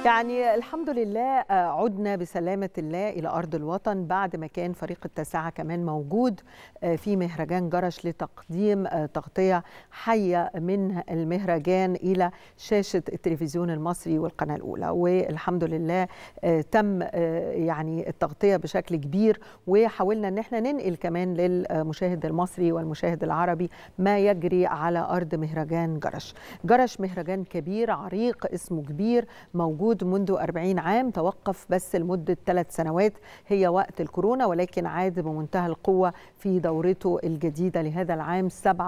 يعني الحمد لله عدنا بسلامة الله إلى أرض الوطن بعد ما كان فريق التاسعة كمان موجود في مهرجان جرش لتقديم تغطية حية من المهرجان إلى شاشة التلفزيون المصري والقناة الأولى والحمد لله تم يعني التغطية بشكل كبير وحاولنا أن احنا ننقل كمان للمشاهد المصري والمشاهد العربي ما يجري على أرض مهرجان جرش جرش مهرجان كبير عريق اسمه كبير موجود منذ 40 عام توقف بس لمدة ثلاث سنوات هي وقت الكورونا ولكن عاد بمنتهى القوة في دورته الجديدة لهذا العام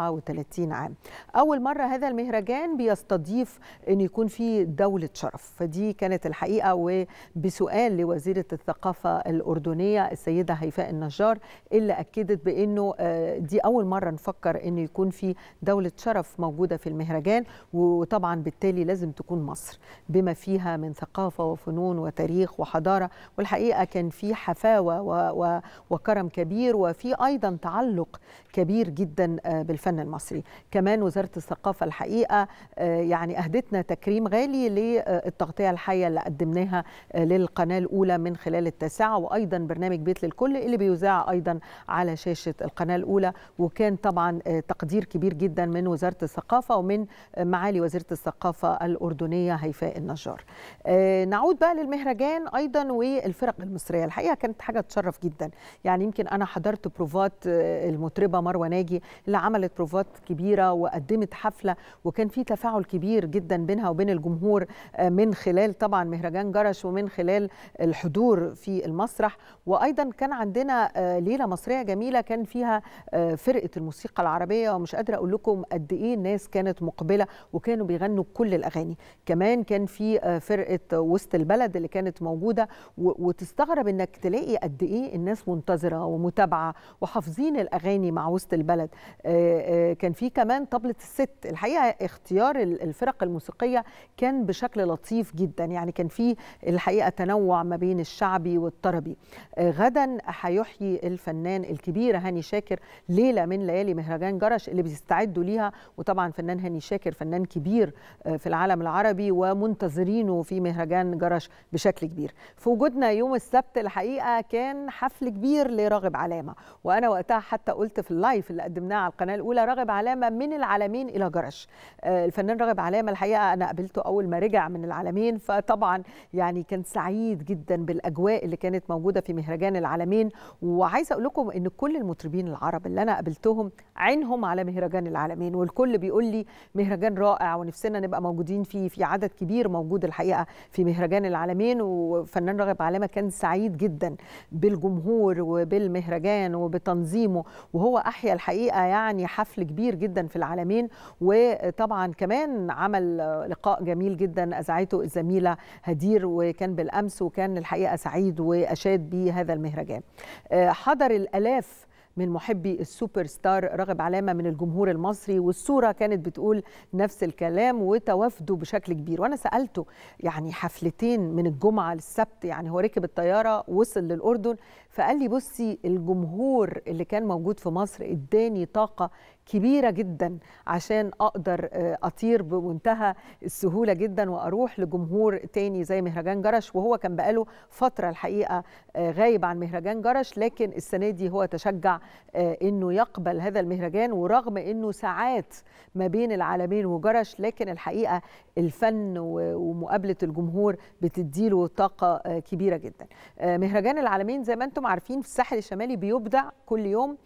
37 عام أول مرة هذا المهرجان بيستضيف أن يكون في دولة شرف فدي كانت الحقيقة وبسؤال لوزيرة الثقافة الأردنية السيدة هيفاء النجار اللي أكدت بأنه دي أول مرة نفكر أنه يكون في دولة شرف موجودة في المهرجان وطبعا بالتالي لازم تكون مصر بما فيها من ثقافة وفنون وتاريخ وحضارة والحقيقة كان في حفاوة و و وكرم كبير وفي أيضا تعلق كبير جدا بالفن المصري كمان وزارة الثقافة الحقيقة يعني أهدتنا تكريم غالي للتغطية الحية اللي قدمناها للقناة الأولى من خلال التاسعة وأيضا برنامج بيت للكل اللي بيذاع أيضا على شاشة القناة الأولى وكان طبعا تقدير كبير جدا من وزارة الثقافة ومن معالي وزيرة الثقافة الأردنية هيفاء النجار آه نعود بقى للمهرجان ايضا والفرق المصريه الحقيقه كانت حاجه تشرف جدا يعني يمكن انا حضرت بروفات آه المطربه مروه ناجي اللي عملت بروفات كبيره وقدمت حفله وكان في تفاعل كبير جدا بينها وبين الجمهور آه من خلال طبعا مهرجان جرش ومن خلال الحضور في المسرح وايضا كان عندنا ليله مصريه جميله كان فيها فرقه الموسيقى العربيه ومش قادره اقول لكم قد ايه الناس كانت مقبله وكانوا بيغنوا كل الاغاني كمان كان في فرقه وسط البلد اللي كانت موجوده وتستغرب انك تلاقي قد ايه الناس منتظره ومتابعه وحافظين الاغاني مع وسط البلد كان في كمان طبله الست الحقيقه اختيار الفرق الموسيقيه كان بشكل لطيف جدا يعني كان في الحقيقه تنوع ما بين الشعبي والطربي غدا هيحيي الفنان الكبير هاني شاكر ليله من ليالي مهرجان جرش اللي بيستعدوا ليها وطبعا فنان هاني شاكر فنان كبير في العالم العربي ومنتظرينه في مهرجان جرش بشكل كبير في وجودنا يوم السبت الحقيقه كان حفل كبير لراغب علامه وانا وقتها حتى قلت في اللايف اللي قدمناه على القناه الاولى راغب علامه من العالمين الى جرش الفنان راغب علامه الحقيقه انا قابلته اول ما رجع من العالمين فطبعا يعني كان سعيد جدا بالاجواء اللي كانت موجوده في مهرجان العالمين وعايزه اقول لكم ان كل المطربين العرب اللي انا قابلتهم عينهم على مهرجان العالمين والكل بيقول لي مهرجان رائع ونفسنا نبقى موجودين فيه في عدد كبير موجود الحقيقه في مهرجان العالمين وفنان راغب علامه كان سعيد جدا بالجمهور وبالمهرجان وبتنظيمه وهو احيا الحقيقه يعني حفل كبير جدا في العالمين وطبعا كمان عمل لقاء جميل جدا اذاعته الزميله هدير وكان بالامس وكان الحقيقه سعيد واشاد بهذا المهرجان حضر الالاف من محبي السوبر ستار راغب علامه من الجمهور المصري والصوره كانت بتقول نفس الكلام وتوافدوا بشكل كبير وانا سالته يعني حفلتين من الجمعه للسبت يعني هو ركب الطياره وصل للاردن فقال لي بصي الجمهور اللي كان موجود في مصر اداني طاقه كبيره جدا عشان اقدر اطير بمنتهى السهوله جدا واروح لجمهور تاني زي مهرجان جرش وهو كان بقاله فتره الحقيقه غايب عن مهرجان جرش لكن السنه دي هو تشجع انه يقبل هذا المهرجان ورغم انه ساعات ما بين العالمين وجرش لكن الحقيقه الفن ومقابله الجمهور بتديله طاقه كبيره جدا مهرجان العالمين زي ما انتم عارفين في الساحل الشمالي بيبدع كل يوم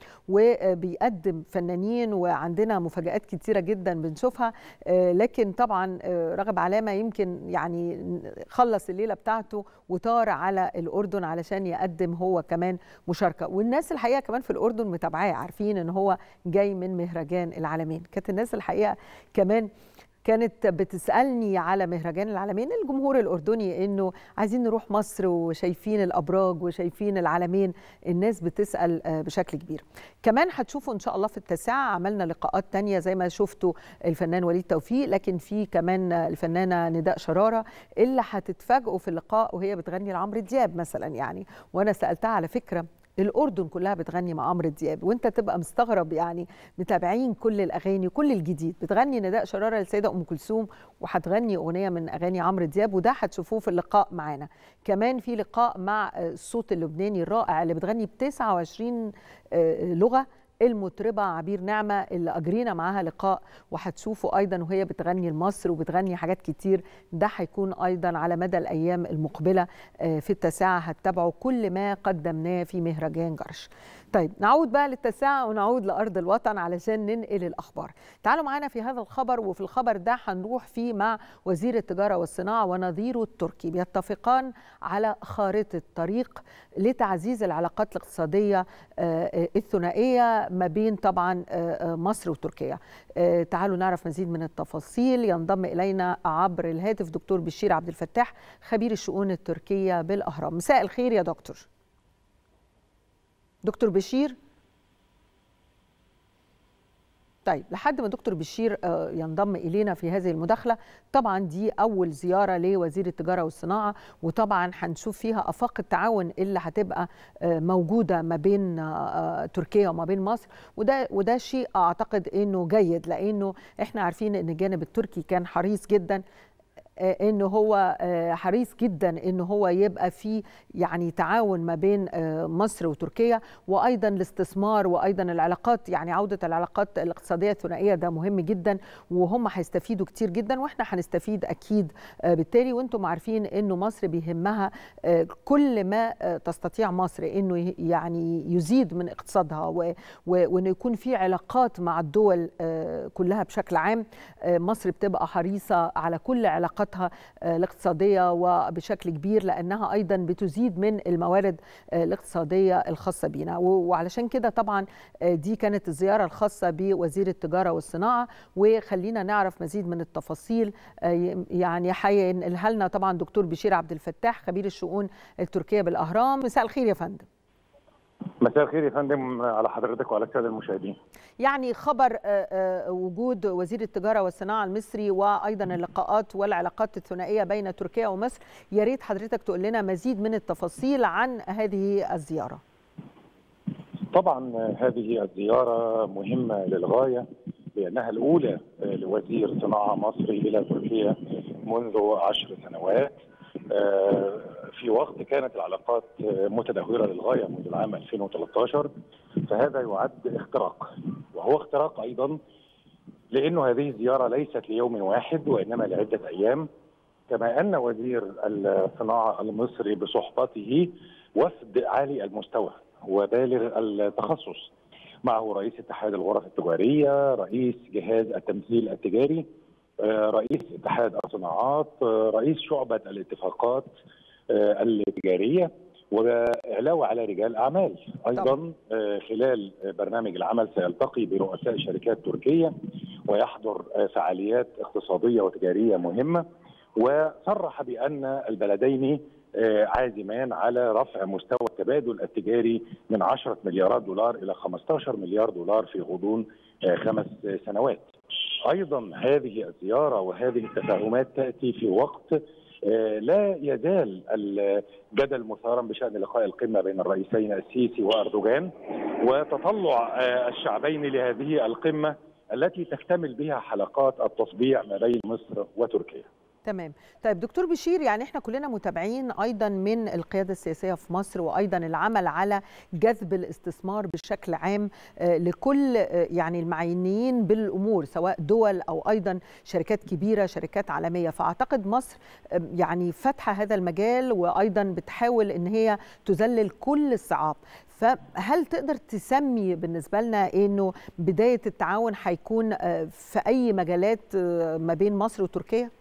وبيقدم فنانين وعندنا مفاجآت كتيرة جدا بنشوفها لكن طبعا راغب علامة يمكن يعني خلص الليلة بتاعته وطار على الأردن علشان يقدم هو كمان مشاركة والناس الحقيقة كمان في الأردن متابعاه عارفين ان هو جاي من مهرجان العالمين كانت الناس الحقيقة كمان كانت بتسالني على مهرجان العالمين الجمهور الاردني انه عايزين نروح مصر وشايفين الابراج وشايفين العالمين الناس بتسال بشكل كبير كمان هتشوفوا ان شاء الله في التاسعه عملنا لقاءات تانية زي ما شفتوا الفنان وليد توفيق لكن في كمان الفنانه نداء شراره اللي هتتفاجئوا في اللقاء وهي بتغني لعمرو دياب مثلا يعني وانا سالتها على فكره الاردن كلها بتغني مع عمرو دياب وانت تبقى مستغرب يعني متابعين كل الاغاني كل الجديد بتغني نداء شراره للسيده ام كلثوم وهتغني اغنيه من اغاني عمرو دياب وده هتشوفوه في اللقاء معانا كمان في لقاء مع الصوت اللبناني الرائع اللي بتغني ب 29 لغه المطربة عبير نعمة اللي أجرينا معاها لقاء وهتشوفوا أيضا وهي بتغني لمصر وبتغني حاجات كتير ده هيكون أيضا على مدى الأيام المقبلة في التاسعة هتتابعوا كل ما قدمناه في مهرجان جرش طيب نعود بقى للتاسعة ونعود لأرض الوطن علشان ننقل الأخبار تعالوا معانا في هذا الخبر وفي الخبر ده هنروح فيه مع وزير التجارة والصناعة ونظيره التركي بيتفقان على خارطة طريق لتعزيز العلاقات الاقتصادية الثنائية ما بين طبعا مصر وتركيا تعالوا نعرف مزيد من التفاصيل ينضم إلينا عبر الهاتف دكتور بشير عبد الفتاح خبير الشؤون التركية بالأهرام مساء الخير يا دكتور دكتور بشير طيب لحد ما دكتور بشير ينضم الينا في هذه المداخله طبعا دي اول زياره لوزير التجاره والصناعه وطبعا هنشوف فيها افاق التعاون اللي هتبقى موجوده ما بين تركيا وما بين مصر وده وده شيء اعتقد انه جيد لانه احنا عارفين ان الجانب التركي كان حريص جدا انه هو حريص جدا انه هو يبقى في يعني تعاون ما بين مصر وتركيا وايضا الاستثمار وايضا العلاقات يعني عوده العلاقات الاقتصاديه الثنائيه ده مهم جدا وهم هيستفيدوا كتير جدا واحنا هنستفيد اكيد بالتالي وانتم عارفين انه مصر بيهمها كل ما تستطيع مصر انه يعني يزيد من اقتصادها وانه يكون في علاقات مع الدول كلها بشكل عام مصر بتبقى حريصه على كل علاقات علاقاتها الاقتصادية وبشكل كبير لأنها أيضا بتزيد من الموارد الاقتصادية الخاصة بنا وعلشان كده طبعا دي كانت الزيارة الخاصة بوزير التجارة والصناعة وخلينا نعرف مزيد من التفاصيل يعني هينقلها لنا طبعا دكتور بشير عبد الفتاح خبير الشؤون التركية بالأهرام مساء الخير يا فندم مساء الخير يا فندم على حضرتك وعلى الساده المشاهدين. يعني خبر وجود وزير التجاره والصناعه المصري وايضا اللقاءات والعلاقات الثنائيه بين تركيا ومصر، يا ريت حضرتك تقول لنا مزيد من التفاصيل عن هذه الزياره. طبعا هذه الزياره مهمه للغايه لانها الاولى لوزير صناعه مصري الى تركيا منذ عشر سنوات. في وقت كانت العلاقات متدهوره للغايه منذ العام 2013 فهذا يعد اختراق وهو اختراق ايضا لانه هذه الزياره ليست ليوم واحد وانما لعده ايام كما ان وزير الصناعه المصري بصحبته وفد عالي المستوى وبالغ التخصص معه رئيس اتحاد الغرف التجاريه، رئيس جهاز التمثيل التجاري، رئيس اتحاد الصناعات، رئيس شعبه الاتفاقات التجاريه وعلاوه على رجال اعمال ايضا خلال برنامج العمل سيلتقي برؤساء شركات تركيه ويحضر فعاليات اقتصاديه وتجاريه مهمه وصرح بان البلدين عازمان على رفع مستوى التبادل التجاري من 10 مليارات دولار الى 15 مليار دولار في غضون خمس سنوات. ايضا هذه الزياره وهذه التفاهمات تاتي في وقت لا يزال الجدل مثارا بشان لقاء القمه بين الرئيسين السيسي واردوغان وتطلع الشعبين لهذه القمه التي تكتمل بها حلقات التطبيع ما بين مصر وتركيا. تمام طيب دكتور بشير يعني احنا كلنا متابعين ايضا من القياده السياسيه في مصر وايضا العمل على جذب الاستثمار بشكل عام لكل يعني المعنيين بالامور سواء دول او ايضا شركات كبيره شركات عالميه فاعتقد مصر يعني فاتحه هذا المجال وايضا بتحاول ان هي تذلل كل الصعاب فهل تقدر تسمي بالنسبه لنا انه بدايه التعاون هيكون في اي مجالات ما بين مصر وتركيا؟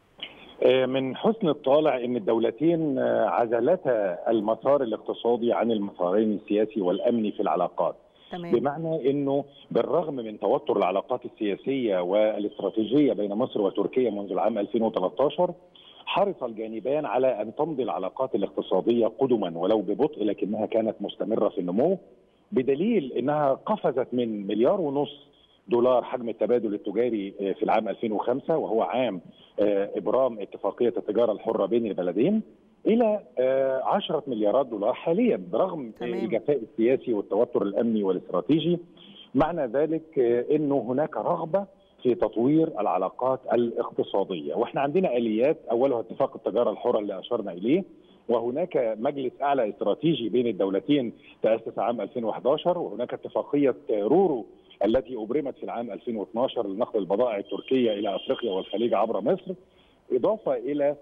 من حسن الطالع ان الدولتين عزلتا المسار الاقتصادي عن المسارين السياسي والامني في العلاقات تمام. بمعنى انه بالرغم من توتر العلاقات السياسيه والاستراتيجيه بين مصر وتركيا منذ العام 2013 حرص الجانبان على ان تمضي العلاقات الاقتصاديه قدما ولو ببطء لكنها كانت مستمره في النمو بدليل انها قفزت من مليار ونص دولار حجم التبادل التجاري في العام 2005 وهو عام ابرام اتفاقيه التجاره الحره بين البلدين الى 10 مليارات دولار حاليا برغم تمام. الجفاء السياسي والتوتر الامني والاستراتيجي معنى ذلك انه هناك رغبه في تطوير العلاقات الاقتصاديه واحنا عندنا اليات اولها اتفاق التجاره الحره اللي اشرنا اليه وهناك مجلس اعلى استراتيجي بين الدولتين تاسس عام 2011 وهناك اتفاقيه رورو التي ابرمت في العام 2012 لنقل البضائع التركيه الى افريقيا والخليج عبر مصر اضافه الى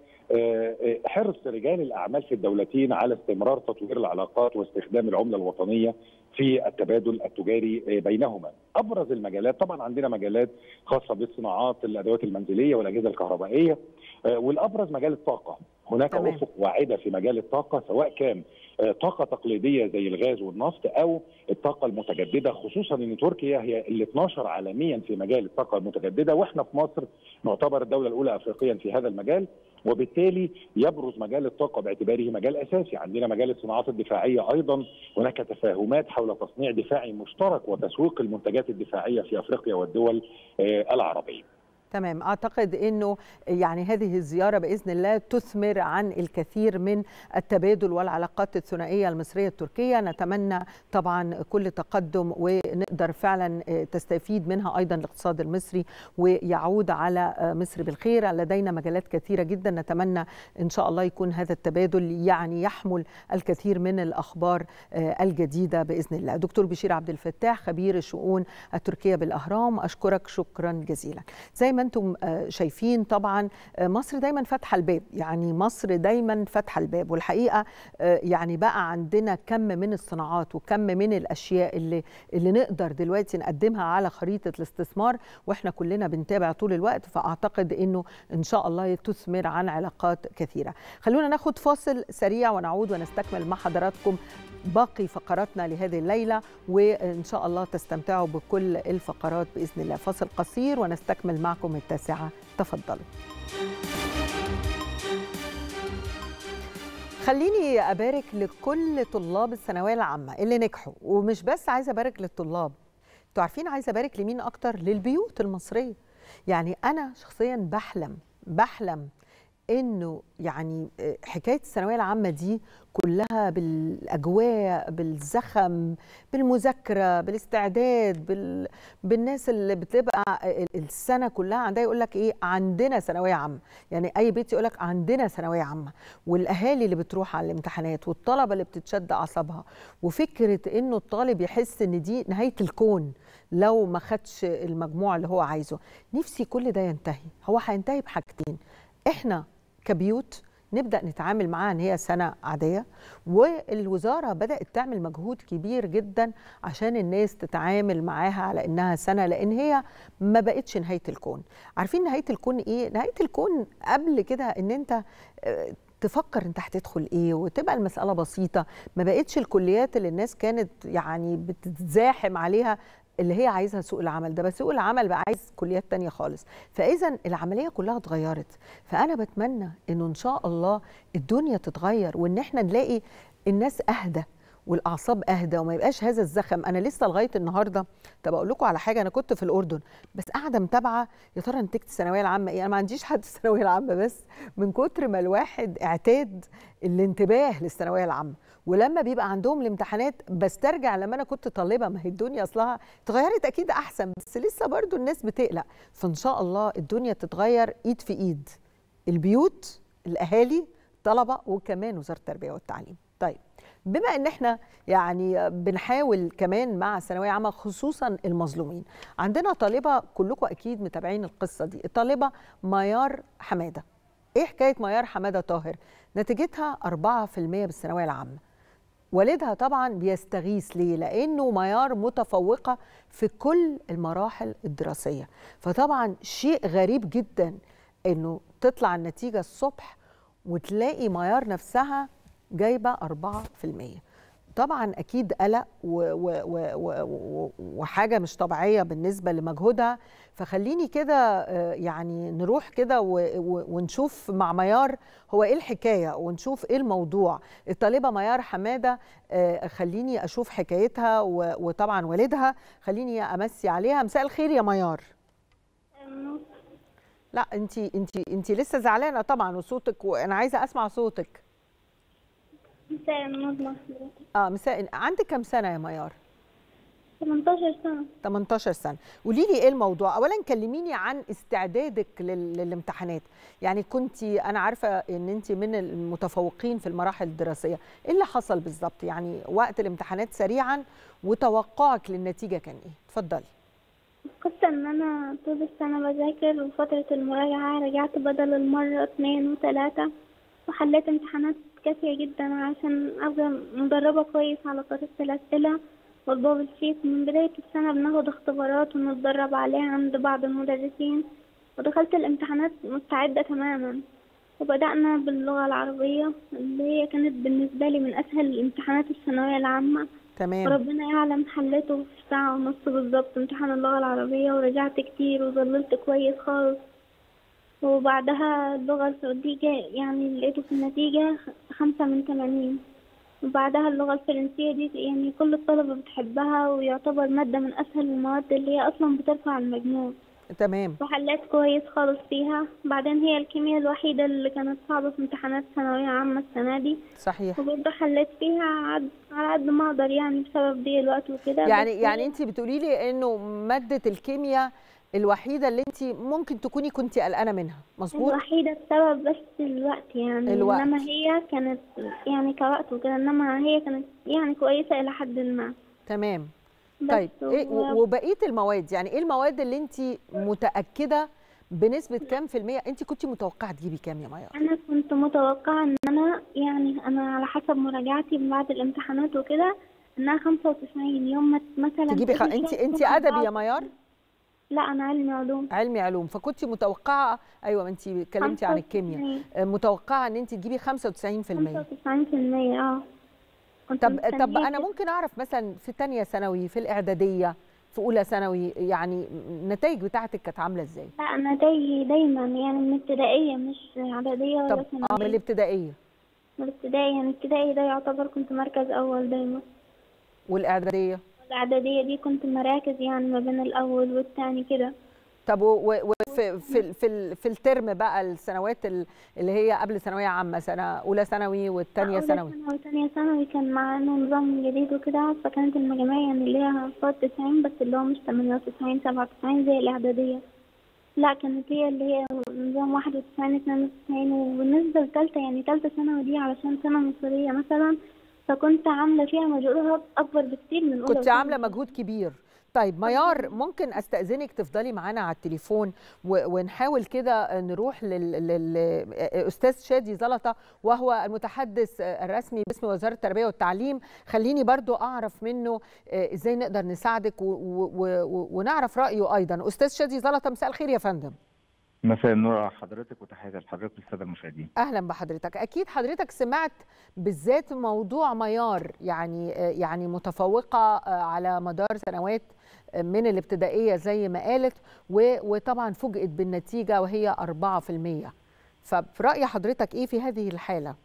حرص رجال الاعمال في الدولتين على استمرار تطوير العلاقات واستخدام العمله الوطنيه في التبادل التجاري بينهما. ابرز المجالات طبعا عندنا مجالات خاصه بالصناعات الادوات المنزليه والاجهزه الكهربائيه والابرز مجال الطاقه. هناك تمام. افق واعده في مجال الطاقه سواء كان طاقه تقليديه زي الغاز والنفط او الطاقه المتجدده خصوصا ان تركيا هي ال 12 عالميا في مجال الطاقه المتجدده واحنا في مصر نعتبر الدوله الاولى افريقيا في هذا المجال وبالتالي يبرز مجال الطاقه باعتباره مجال اساسي، عندنا مجال الصناعات الدفاعيه ايضا هناك تفاهمات حول تصنيع دفاعي مشترك وتسويق المنتجات الدفاعيه في افريقيا والدول العربيه. تمام اعتقد انه يعني هذه الزياره باذن الله تثمر عن الكثير من التبادل والعلاقات الثنائيه المصريه التركيه نتمنى طبعا كل تقدم ونقدر فعلا تستفيد منها ايضا الاقتصاد المصري ويعود على مصر بالخير لدينا مجالات كثيره جدا نتمنى ان شاء الله يكون هذا التبادل يعني يحمل الكثير من الاخبار الجديده باذن الله دكتور بشير عبد الفتاح خبير الشؤون التركيه بالاهرام اشكرك شكرا جزيلا زي ما انتم شايفين طبعا مصر دايما فاتحه الباب يعني مصر دايما فاتحه الباب والحقيقه يعني بقى عندنا كم من الصناعات وكم من الاشياء اللي اللي نقدر دلوقتي نقدمها على خريطه الاستثمار واحنا كلنا بنتابع طول الوقت فاعتقد انه ان شاء الله تثمر عن علاقات كثيره خلونا ناخد فاصل سريع ونعود ونستكمل مع حضراتكم باقي فقراتنا لهذه الليلة وإن شاء الله تستمتعوا بكل الفقرات بإذن الله فاصل قصير ونستكمل معكم التاسعة تفضلوا خليني أبارك لكل طلاب الثانوية العامة اللي نجحوا ومش بس عايزة أبارك للطلاب انتوا عارفين عايزة أبارك لمين أكتر للبيوت المصرية يعني أنا شخصيا بحلم بحلم انه يعني حكايه الثانويه العامه دي كلها بالاجواء بالزخم بالمذاكره بالاستعداد بال... بالناس اللي بتبقى السنه كلها عندها يقول لك ايه عندنا ثانويه عامه يعني اي بيت يقول لك عندنا ثانويه عامه والاهالي اللي بتروح على الامتحانات والطلبه اللي بتتشد اعصابها وفكره انه الطالب يحس ان دي نهايه الكون لو ما خدش المجموع اللي هو عايزه نفسي كل ده ينتهي هو هينتهي بحاجتين احنا كبيوت نبدا نتعامل معاها ان هي سنه عاديه والوزاره بدات تعمل مجهود كبير جدا عشان الناس تتعامل معاها على انها سنه لان هي ما بقتش نهايه الكون عارفين نهايه الكون ايه نهايه الكون قبل كده ان انت تفكر انت هتدخل ايه وتبقى المساله بسيطه ما بقتش الكليات اللي الناس كانت يعني بتتزاحم عليها اللي هي عايزها سوق العمل ده بس سوق العمل بقى عايز كليات تانية خالص فاذا العمليه كلها اتغيرت فانا بتمنى انه ان شاء الله الدنيا تتغير وان احنا نلاقي الناس اهدى والاعصاب اهدى وما يبقاش هذا الزخم انا لسه لغايه النهارده طب اقول لكم على حاجه انا كنت في الاردن بس قاعده متابعه يا ترى نتيجه الثانويه العامه ايه انا ما عنديش حد في الثانويه العامه بس من كتر ما الواحد اعتاد الانتباه للثانويه العامه ولما بيبقى عندهم الامتحانات بسترجع لما انا كنت طالبه ما هي الدنيا اصلها اتغيرت اكيد احسن بس لسه برضو الناس بتقلق فان شاء الله الدنيا تتغير ايد في ايد البيوت الاهالي طلبه وكمان وزاره التربيه والتعليم طيب بما ان احنا يعني بنحاول كمان مع الثانويه العامه خصوصا المظلومين عندنا طالبه كلكم اكيد متابعين القصه دي الطالبه ميار حماده ايه حكايه ميار حماده طاهر نتيجتها 4% بالثانويه العامه والدها طبعا بيستغيث ليه لانه ميار متفوقه في كل المراحل الدراسيه فطبعا شيء غريب جدا انه تطلع النتيجه الصبح وتلاقي ميار نفسها جايبه 4% طبعا اكيد قلق و و و وحاجه مش طبيعيه بالنسبه لمجهودها فخليني كده يعني نروح كده ونشوف مع ميار هو ايه الحكايه ونشوف ايه الموضوع الطالبه ميار حماده خليني اشوف حكايتها وطبعا والدها خليني امسي عليها مساء الخير يا ميار لا انت انت انت لسه زعلانه طبعا وصوتك وانا عايزه اسمع صوتك مساء النور مع حضرتك اه مساء عندك كم سنه يا ميار 18 سنة 18 سنه قولي لي ايه الموضوع اولا كلميني عن استعدادك لل- للامتحانات يعني كنت انا عارفه ان انت من المتفوقين في المراحل الدراسيه ايه اللي حصل بالظبط يعني وقت الامتحانات سريعا وتوقعك للنتيجه كان ايه اتفضلي قصة ان انا طول السنة بذاكر وفترة المراجعة رجعت بدل المرة اتنين وتلاتة وحليت امتحانات كافية جدا عشان ابقى مدربة كويس على طريقة الاسئلة والبابل شيت من بداية السنة بناخد اختبارات ونتدرب عليها عند بعض المدرسين ودخلت الامتحانات مستعدة تماما وبدأنا باللغة العربية اللي هي كانت بالنسبة لي من أسهل الامتحانات الثانوية العامة تمام وربنا يعلم حليته في ساعة ونص بالظبط امتحان اللغة العربية ورجعت كتير وظللت كويس خالص وبعدها اللغة السعودية يعني لقيته في النتيجة خمسة من تمانين وبعدها اللغة الفرنسية دي يعني كل الطلبة بتحبها ويعتبر مادة من أسهل المواد اللي هي أصلا بترفع المجموع تمام وحليت كويس خالص فيها بعدين هي الكيمياء الوحيدة اللي كانت صعبة في امتحانات ثانوية عامة السنة دي صحيح وبرضه حليت فيها عد- على قد ما أقدر يعني بسبب ضيق الوقت وكده يعني بس يعني انت بتقولي لي انه ماده الكيمياء الوحيده اللي انت ممكن تكوني كنت قلقانه منها مظبوط الوحيدة بسبب بس الوقت يعني الوقت. إنما هي كانت يعني كوقت وكده إنما هي كانت يعني كويسة إلى حد ما تمام بس طيب إيه و- و- وبقيه المواد يعني ايه المواد اللي انت متاكده بنسبه كام في الميه انت كنت متوقعه تجيبي كام يا ميار أنا كنت متوقعة إن أنا يعني أنا على حسب مراجعتي بعد الامتحانات وكده إنها خمسة وتسعين يوم ما مثلا تجيبي خ... تقولي انت شوية انت تكون ادبي يا أربعة ميار لا أنا علمي علوم علمي علوم فكنت متوقعه ايوه ما انت اتكلمتي عن الكيمياء آه، متوقعه ان انت تجيبي 95% خمسة وتسعين في المية اه كنت طب طب مستنية انا كده. ممكن اعرف مثلا في تانية ثانوي في الاعداديه في اولى ثانوي يعني النتائج بتاعتك كانت عامله ازاي لا أنا داي دايما يعني من ابتدائية مش إعدادية ولا طب اه من ثانوية الابتدائيه من الابتدائي يعني الابتدائي ده يعتبر كنت مركز أول دايما والاعداديه الإعدادية دي كنت مراكز يعني ما بين الأول والتاني كده طب و- و- وفي في ال- في ال- في الترم بقى السنوات ال- اللي هي قبل ثانويه عامه سنه اولى ثانوي والثانيه أولى ثانوي ثانوي وتانية ثانوي كان معانا نظام جديد وكده فكانت المجاميع يعني اللي هي فوق تسعين بس اللي هو مش تمانية وتسعين سبعة وتسعين زي الإعدادية لا كانت هي اللي هي نظام واحد وتسعين اتنين وتسعين وبالنسبة لتالتة يعني تالتة ثانوي دي علشان سنة مصرية مثلا فكنت عاملة فيها مجهود أكبر بكتير من أولى كنت عامله وثانوي. مجهود كبير طيب ميار ممكن استاذنك تفضلي معانا على التليفون و- ونحاول كده نروح للاستاذ شادي زلطه وهو المتحدث الرسمي باسم وزاره التربيه والتعليم خليني برضو اعرف منه آه، ازاي نقدر نساعدك و- و- و- ونعرف رايه ايضا استاذ شادي زلطه مساء الخير يا فندم مساء النور على حضرتك وتحياتي لحضرتك والساده المشاهدين. اهلا بحضرتك اكيد حضرتك سمعت بالذات موضوع ميار يعني يعني متفوقه على مدار سنوات من الابتدائيه زي ما قالت و- وطبعا فوجئت بالنتيجه وهي 4% ففي راي حضرتك ايه في هذه الحاله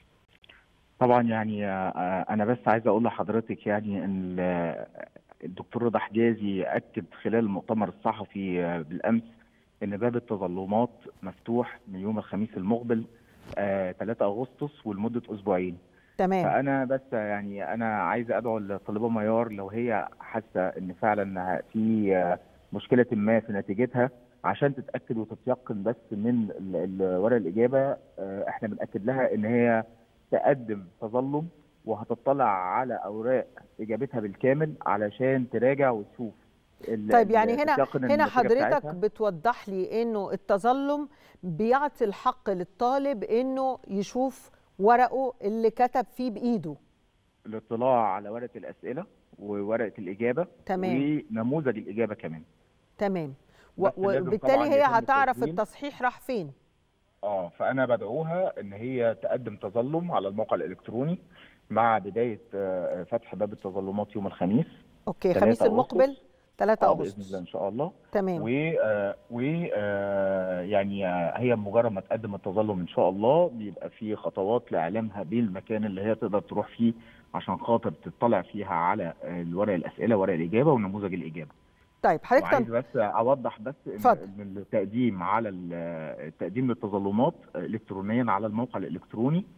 طبعا يعني آه، انا بس عايز اقول لحضرتك يعني ان آه، الدكتور رضا حجازي اكد خلال المؤتمر الصحفي آه، بالامس ان باب التظلمات مفتوح من يوم الخميس المقبل آه، 3 اغسطس ولمده اسبوعين. تمام فانا بس يعني انا عايز ادعو الطالبه ميار لو هي حاسه ان فعلا في آه، مشكله ما في نتيجتها عشان تتاكد وتتيقن بس من ال- ال- ورق الاجابه آه، احنا بناكد لها ان هي تقدم تظلم وهتطلع على اوراق اجابتها بالكامل علشان تراجع وتشوف ال- طيب ال- يعني هنا تتيقن إن هنا النتيجة حضرتك بتاعتها. بتوضح لي انه التظلم بيعطي الحق للطالب انه يشوف ورقه اللي كتب فيه بايده الاطلاع على ورقه الاسئله وورقه الاجابه تمام ونموذج الاجابه كمان تمام و- بس لازم وبالتالي طبعاً هي يتم هتعرف التسجيل. التصحيح راح فين اه فانا بدعوها ان هي تقدم تظلم على الموقع الالكتروني مع بدايه آه، فتح باب التظلمات يوم الخميس اوكي 3 خميس المقبل أغسطس. 3 اه باذن الله اغسطس ان شاء الله تمام و آه، و آه، يعني آه، هي مجرد ما تقدم التظلم ان شاء الله بيبقى في خطوات لاعلامها بالمكان اللي هي تقدر تروح فيه عشان خاطر تطلع فيها على آه، ورق الاسئله ورق الاجابه ونموذج الاجابه طيب حضرتك وعايز تن- بس اوضح بس إن- اتفضل. ان التقديم على ال- التقديم للتظلمات الكترونيا على الموقع الالكتروني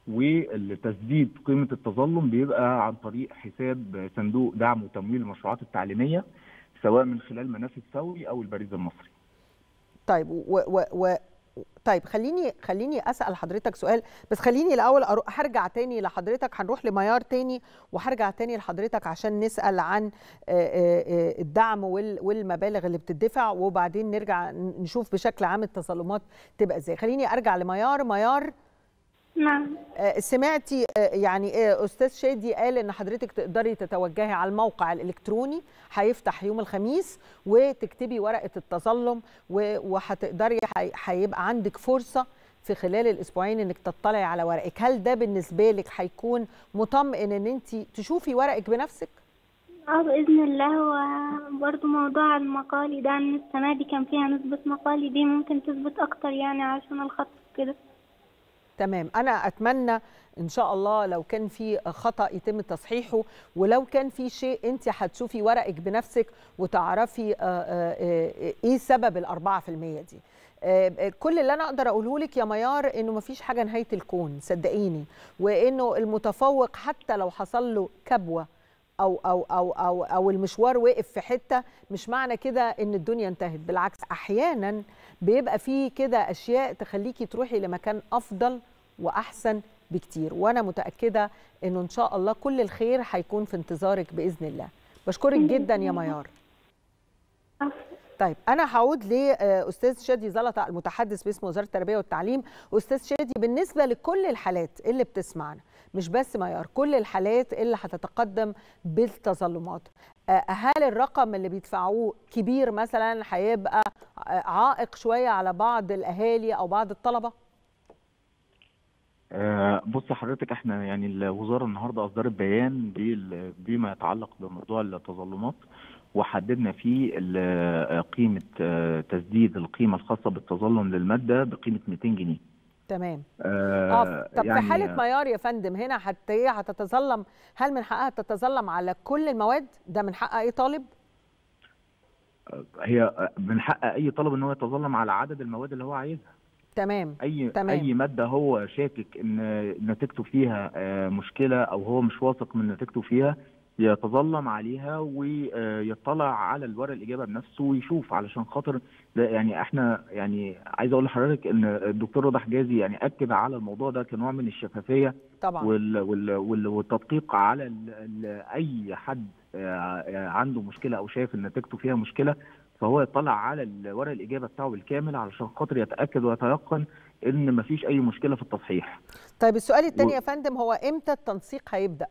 والتسديد قيمه التظلم بيبقى عن طريق حساب صندوق دعم وتمويل المشروعات التعليميه سواء من خلال منافذ فوري او البريد المصري. طيب و و و طيب خليني خليني اسال حضرتك سؤال بس خليني الاول أروح هرجع تاني لحضرتك هنروح لميار تاني وهرجع تاني لحضرتك عشان نسال عن الدعم والمبالغ اللي بتدفع وبعدين نرجع نشوف بشكل عام التظلمات تبقى ازاي خليني ارجع لميار ميار نعم سمعتي يعني استاذ شادي قال ان حضرتك تقدري تتوجهي على الموقع الالكتروني هيفتح يوم الخميس وتكتبي ورقه التظلم وهتقدري هيبقى عندك فرصه في خلال الاسبوعين انك تطلعي على ورقك هل ده بالنسبه لك هيكون مطمئن ان انت تشوفي ورقك بنفسك اه باذن الله هو برضه موضوع المقالي ده ان السنه دي كان فيها نسبه مقالي دي ممكن تثبت اكتر يعني عشان الخط كده تمام انا اتمنى ان شاء الله لو كان في خطا يتم تصحيحه ولو كان في شيء انت هتشوفي ورقك بنفسك وتعرفي ايه سبب الأربعة في المية دي كل اللي انا اقدر اقوله لك يا ميار انه مفيش حاجه نهايه الكون صدقيني وانه المتفوق حتى لو حصل له كبوه او او او او او المشوار وقف في حته مش معنى كده ان الدنيا انتهت بالعكس احيانا بيبقى في كده اشياء تخليكي تروحي لمكان افضل واحسن بكتير وانا متاكده انه ان شاء الله كل الخير هيكون في انتظارك باذن الله بشكرك جدا يا ميار طيب انا هعود لاستاذ شادي زلطه المتحدث باسم وزاره التربيه والتعليم استاذ شادي بالنسبه لكل الحالات اللي بتسمعنا مش بس ميار كل الحالات اللي هتتقدم بالتظلمات هل الرقم اللي بيدفعوه كبير مثلا هيبقى عائق شويه على بعض الاهالي او بعض الطلبه بص حضرتك احنا يعني الوزاره النهارده اصدرت بيان بما يتعلق بموضوع التظلمات وحددنا فيه قيمه تسديد القيمه الخاصه بالتظلم للماده بقيمه 200 جنيه تمام اه طب يعني في حاله ميار يا فندم هنا حتى هي هتتظلم هل من حقها تتظلم على كل المواد ده من حق اي طالب هي من حق اي طالب ان هو يتظلم على عدد المواد اللي هو عايزها تمام اي تمام. اي ماده هو شاكك ان نتيجته فيها مشكله او هو مش واثق من نتيجته فيها يتظلم عليها ويطلع على الورق الاجابه بنفسه ويشوف علشان خاطر يعني احنا يعني عايز اقول لحضرتك ان الدكتور رضا حجازي يعني اكد على الموضوع ده كنوع من الشفافيه طبعا وال وال وال والتدقيق على ال ال اي حد عنده مشكله او شايف ان نتيجته فيها مشكله فهو يطلع على الورق الاجابه بتاعه بالكامل علشان خاطر يتاكد ويتيقن ان مفيش اي مشكله في التصحيح. طيب السؤال الثاني و... يا فندم هو امتى التنسيق هيبدا؟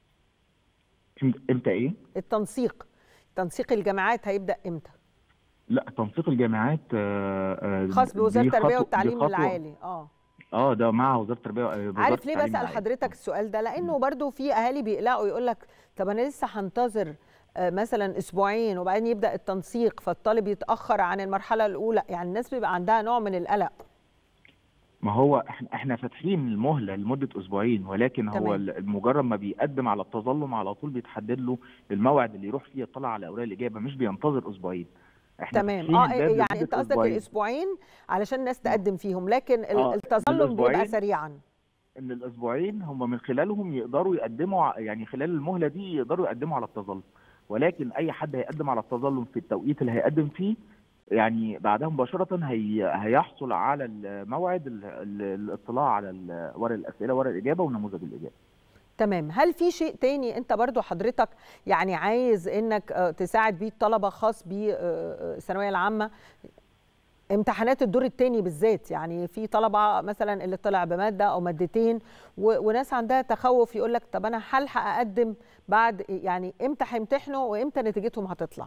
امتى ايه؟ التنسيق تنسيق الجامعات هيبدا امتى؟ لا تنسيق الجامعات آه خاص بوزاره التربيه والتعليم العالي اه اه ده مع وزاره التربيه عارف ليه بسال حضرتك السؤال ده لانه برضو في اهالي بيقلقوا يقول لك طب انا لسه هنتظر مثلا اسبوعين وبعدين يبدا التنسيق فالطالب يتاخر عن المرحله الاولى يعني الناس بيبقى عندها نوع من القلق ما هو احنا احنا فاتحين المهله لمده اسبوعين ولكن تمام. هو مجرد ما بيقدم على التظلم على طول بيتحدد له الموعد اللي يروح فيه يطلع على اوراق الاجابه مش بينتظر اسبوعين احنا تمام اه يعني انت قصدك الاسبوعين علشان الناس تقدم فيهم لكن آه التظلم بيبقى سريعا ان الاسبوعين هم من خلالهم يقدروا يقدموا يعني خلال المهله دي يقدروا يقدموا على التظلم ولكن اي حد هيقدم على التظلم في التوقيت اللي هيقدم فيه يعني بعدها مباشرة هي هيحصل على الموعد الاطلاع على ورق الأسئلة ورق الإجابة ونموذج الإجابة تمام هل في شيء تاني انت برضو حضرتك يعني عايز انك تساعد بيه الطلبة خاص بالثانوية العامة امتحانات الدور الثاني بالذات يعني في طلبه مثلا اللي طلع بماده او مادتين وناس عندها تخوف يقول لك طب انا هلحق اقدم بعد يعني امتى هيمتحنوا وامتى نتيجتهم هتطلع؟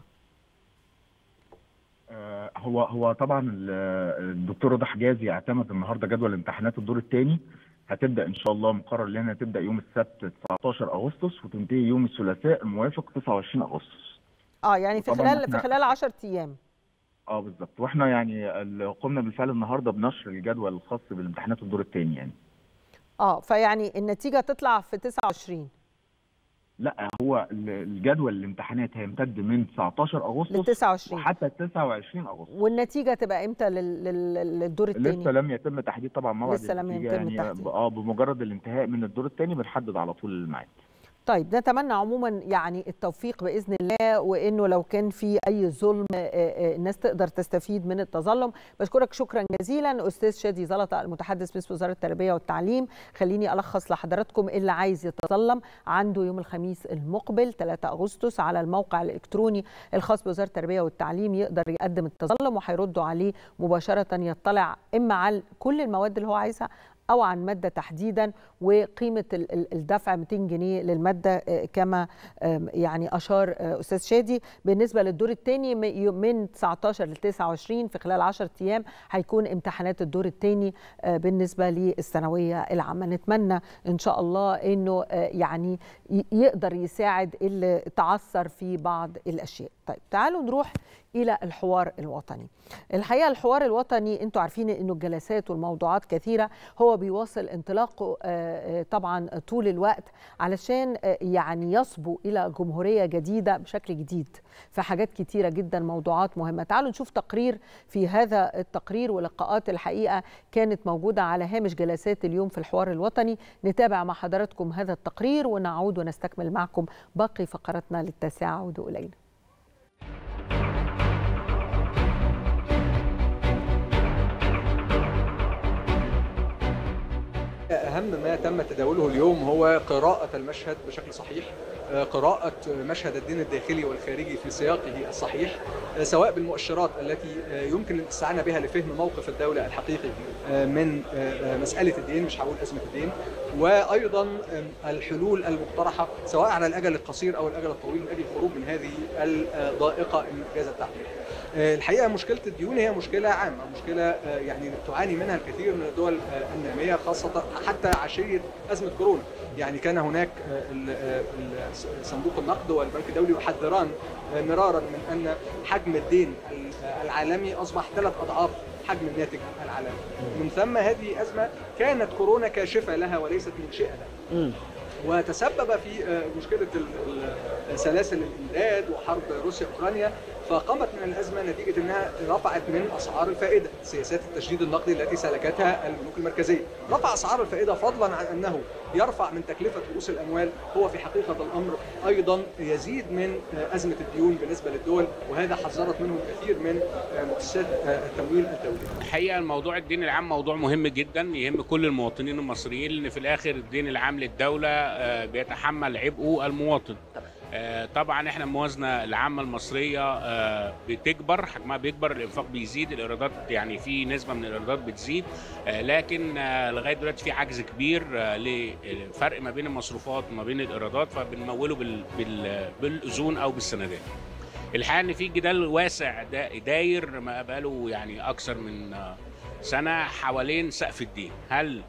هو هو طبعا الدكتور رضا حجازي اعتمد النهارده جدول امتحانات الدور الثاني هتبدا ان شاء الله مقرر لنا تبدا يوم السبت 19 اغسطس وتنتهي يوم الثلاثاء الموافق 29 اغسطس. اه يعني في خلال في خلال 10 ايام. اه بالظبط واحنا يعني قمنا بالفعل النهارده بنشر الجدول الخاص بالامتحانات الدور الثاني يعني. اه فيعني النتيجه تطلع في 29 لا هو ال- الجدول الامتحانات هيمتد من 19 لل اغسطس 29 وحتى 29 اغسطس والنتيجه تبقى امتى لل- لل- للدور لسه الثاني لم يتم تحديد طبعا موعد لسه لم النتيجة يتم يعني التحديد. اه بمجرد الانتهاء من الدور الثاني بنحدد على طول الميعاد طيب نتمنى عموما يعني التوفيق باذن الله وانه لو كان في اي ظلم آه، آه، الناس تقدر تستفيد من التظلم بشكرك شكرا جزيلا استاذ شادي زلطه المتحدث باسم وزاره التربيه والتعليم خليني الخص لحضراتكم اللي عايز يتظلم عنده يوم الخميس المقبل 3 اغسطس على الموقع الالكتروني الخاص بوزاره التربيه والتعليم يقدر يقدم التظلم وهيردوا عليه مباشره يطلع اما على كل المواد اللي هو عايزها او عن ماده تحديدا وقيمه ال- ال- الدفع 200 جنيه للماده آه، كما آم، يعني اشار آه، استاذ شادي بالنسبه للدور الثاني من 19 ل 29 في خلال 10 ايام هيكون امتحانات الدور الثاني بالنسبه للثانويه العامه نتمنى ان شاء الله انه آه، يعني ي- يقدر يساعد اللي تعثر في بعض الاشياء طيب تعالوا نروح الى الحوار الوطني الحقيقه الحوار الوطني انتوا عارفين انه الجلسات والموضوعات كثيره هو بيواصل انطلاقه آه، آه، طبعا طول الوقت علشان آه، يعني يصبو الى جمهوريه جديده بشكل جديد في حاجات كتيره جدا موضوعات مهمه تعالوا نشوف تقرير في هذا التقرير ولقاءات الحقيقه كانت موجوده على هامش جلسات اليوم في الحوار الوطني نتابع مع حضراتكم هذا التقرير ونعود ونستكمل معكم باقي فقراتنا للتاسعه عودوا الينا أهم ما تم تداوله اليوم هو قراءة المشهد بشكل صحيح آه، قراءة مشهد الدين الداخلي والخارجي في سياقه الصحيح آه، سواء بالمؤشرات التي آه، يمكن الاستعانة بها لفهم موقف الدولة الحقيقي آه، من آه، آه، مسألة الدين مش هقول أزمة الدين وأيضا آه، الحلول المقترحة سواء على الأجل القصير أو الأجل الطويل من أجل الخروج من هذه الضائقة إن جاز التعبير آه، الحقيقه مشكله الديون هي مشكله عامه مشكله آه، يعني تعاني منها الكثير من الدول آه، الناميه خاصه حتى عشيه ازمه كورونا يعني كان هناك آه، ال- آه، ال- صندوق النقد والبنك الدولي يحذران آه، مرارا من ان حجم الدين ال- آه، العالمي اصبح ثلاث اضعاف حجم الناتج العالمي من ثم هذه ازمه كانت كورونا كاشفه لها وليست منشئه لها وتسبب في آه، مشكله ال- ال- سلاسل الامداد وحرب روسيا اوكرانيا فقامت من الازمه نتيجه انها رفعت من اسعار الفائده سياسات التشديد النقدي التي سلكتها البنوك المركزيه رفع اسعار الفائده فضلا عن انه يرفع من تكلفه رؤوس الاموال هو في حقيقه الامر ايضا يزيد من آه، ازمه الديون بالنسبه للدول وهذا حذرت منه الكثير من آه، مؤسسات آه، التمويل الدولي الحقيقه الموضوع الدين العام موضوع مهم جدا يهم كل المواطنين المصريين لان في الاخر الدين العام للدوله آه، بيتحمل عبئه المواطن آه، طبعا احنا الموازنه العامه المصريه آه، بتكبر حجمها بيكبر الانفاق بيزيد الايرادات يعني في نسبه من الايرادات بتزيد آه، لكن آه، لغايه دلوقتي في عجز كبير آه، للفرق ما بين المصروفات وما بين الايرادات فبنموله بال- بال- بالاذون او بالسندات الحقيقه ان في جدال واسع دا- داير ما بقاله يعني اكثر من آه، سنه حوالين سقف الدين هل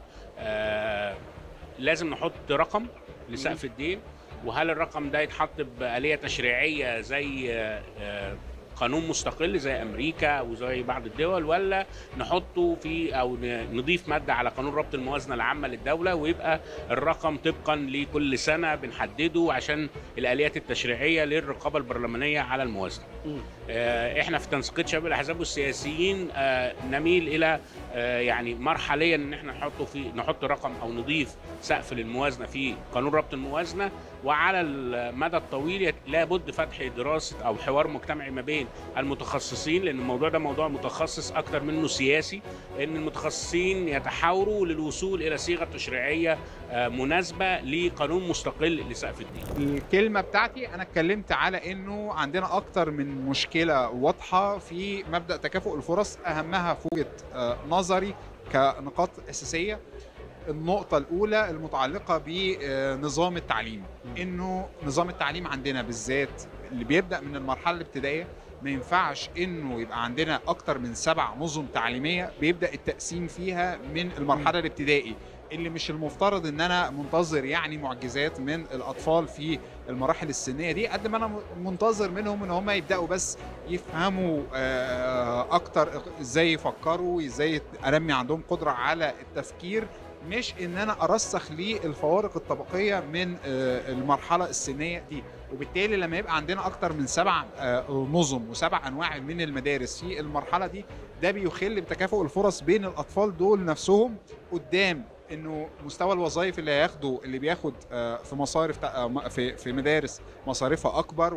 آه لازم نحط رقم لسقف الدين وهل الرقم ده يتحط بآلية تشريعية زي آه، آه، قانون مستقل زي امريكا وزي بعض الدول ولا نحطه في او ن- نضيف ماده على قانون ربط الموازنه العامه للدوله ويبقى الرقم طبقا لكل سنه بنحدده عشان الاليات التشريعيه للرقابه البرلمانيه على الموازنه. آه، احنا في تنسيقيه شباب الاحزاب والسياسيين آه، نميل الى آه، يعني مرحليا ان احنا نحطه في نحط رقم او نضيف سقف للموازنه في قانون ربط الموازنه وعلى المدى الطويل يت- لابد فتح دراسه او حوار مجتمعي ما بين المتخصصين لان الموضوع ده موضوع متخصص اكتر منه سياسي ان المتخصصين يتحاوروا للوصول الى صيغه تشريعيه آه، مناسبه لقانون مستقل لسقف الدين. الكلمة بتاعتي أنا اتكلمت على إنه عندنا أكتر من مشكلة واضحة في مبدأ تكافؤ الفرص أهمها في وجهة آه، نظري كنقاط أساسية النقطة الأولى المتعلقة بنظام التعليم إنه نظام التعليم عندنا بالذات اللي بيبدأ من المرحلة الابتدائية ما ينفعش إنه يبقى عندنا أكتر من سبع نظم تعليمية بيبدأ التقسيم فيها من المرحلة الابتدائي اللي مش المفترض ان انا منتظر يعني معجزات من الاطفال في المراحل السنيه دي قد ما انا منتظر منهم ان هم يبداوا بس يفهموا آه، اكتر ازاي يفكروا ازاي انمي عندهم قدره على التفكير مش ان انا ارسخ للفوارق الطبقيه من آه، المرحله السنيه دي وبالتالي لما يبقى عندنا اكتر من سبع آه، نظم وسبع انواع من المدارس في المرحله دي ده بيخل بتكافؤ الفرص بين الاطفال دول نفسهم قدام انه مستوى الوظائف اللي هياخده اللي بياخد آه، في مصارف تا- آه، م- في في مدارس مصاريفها اكبر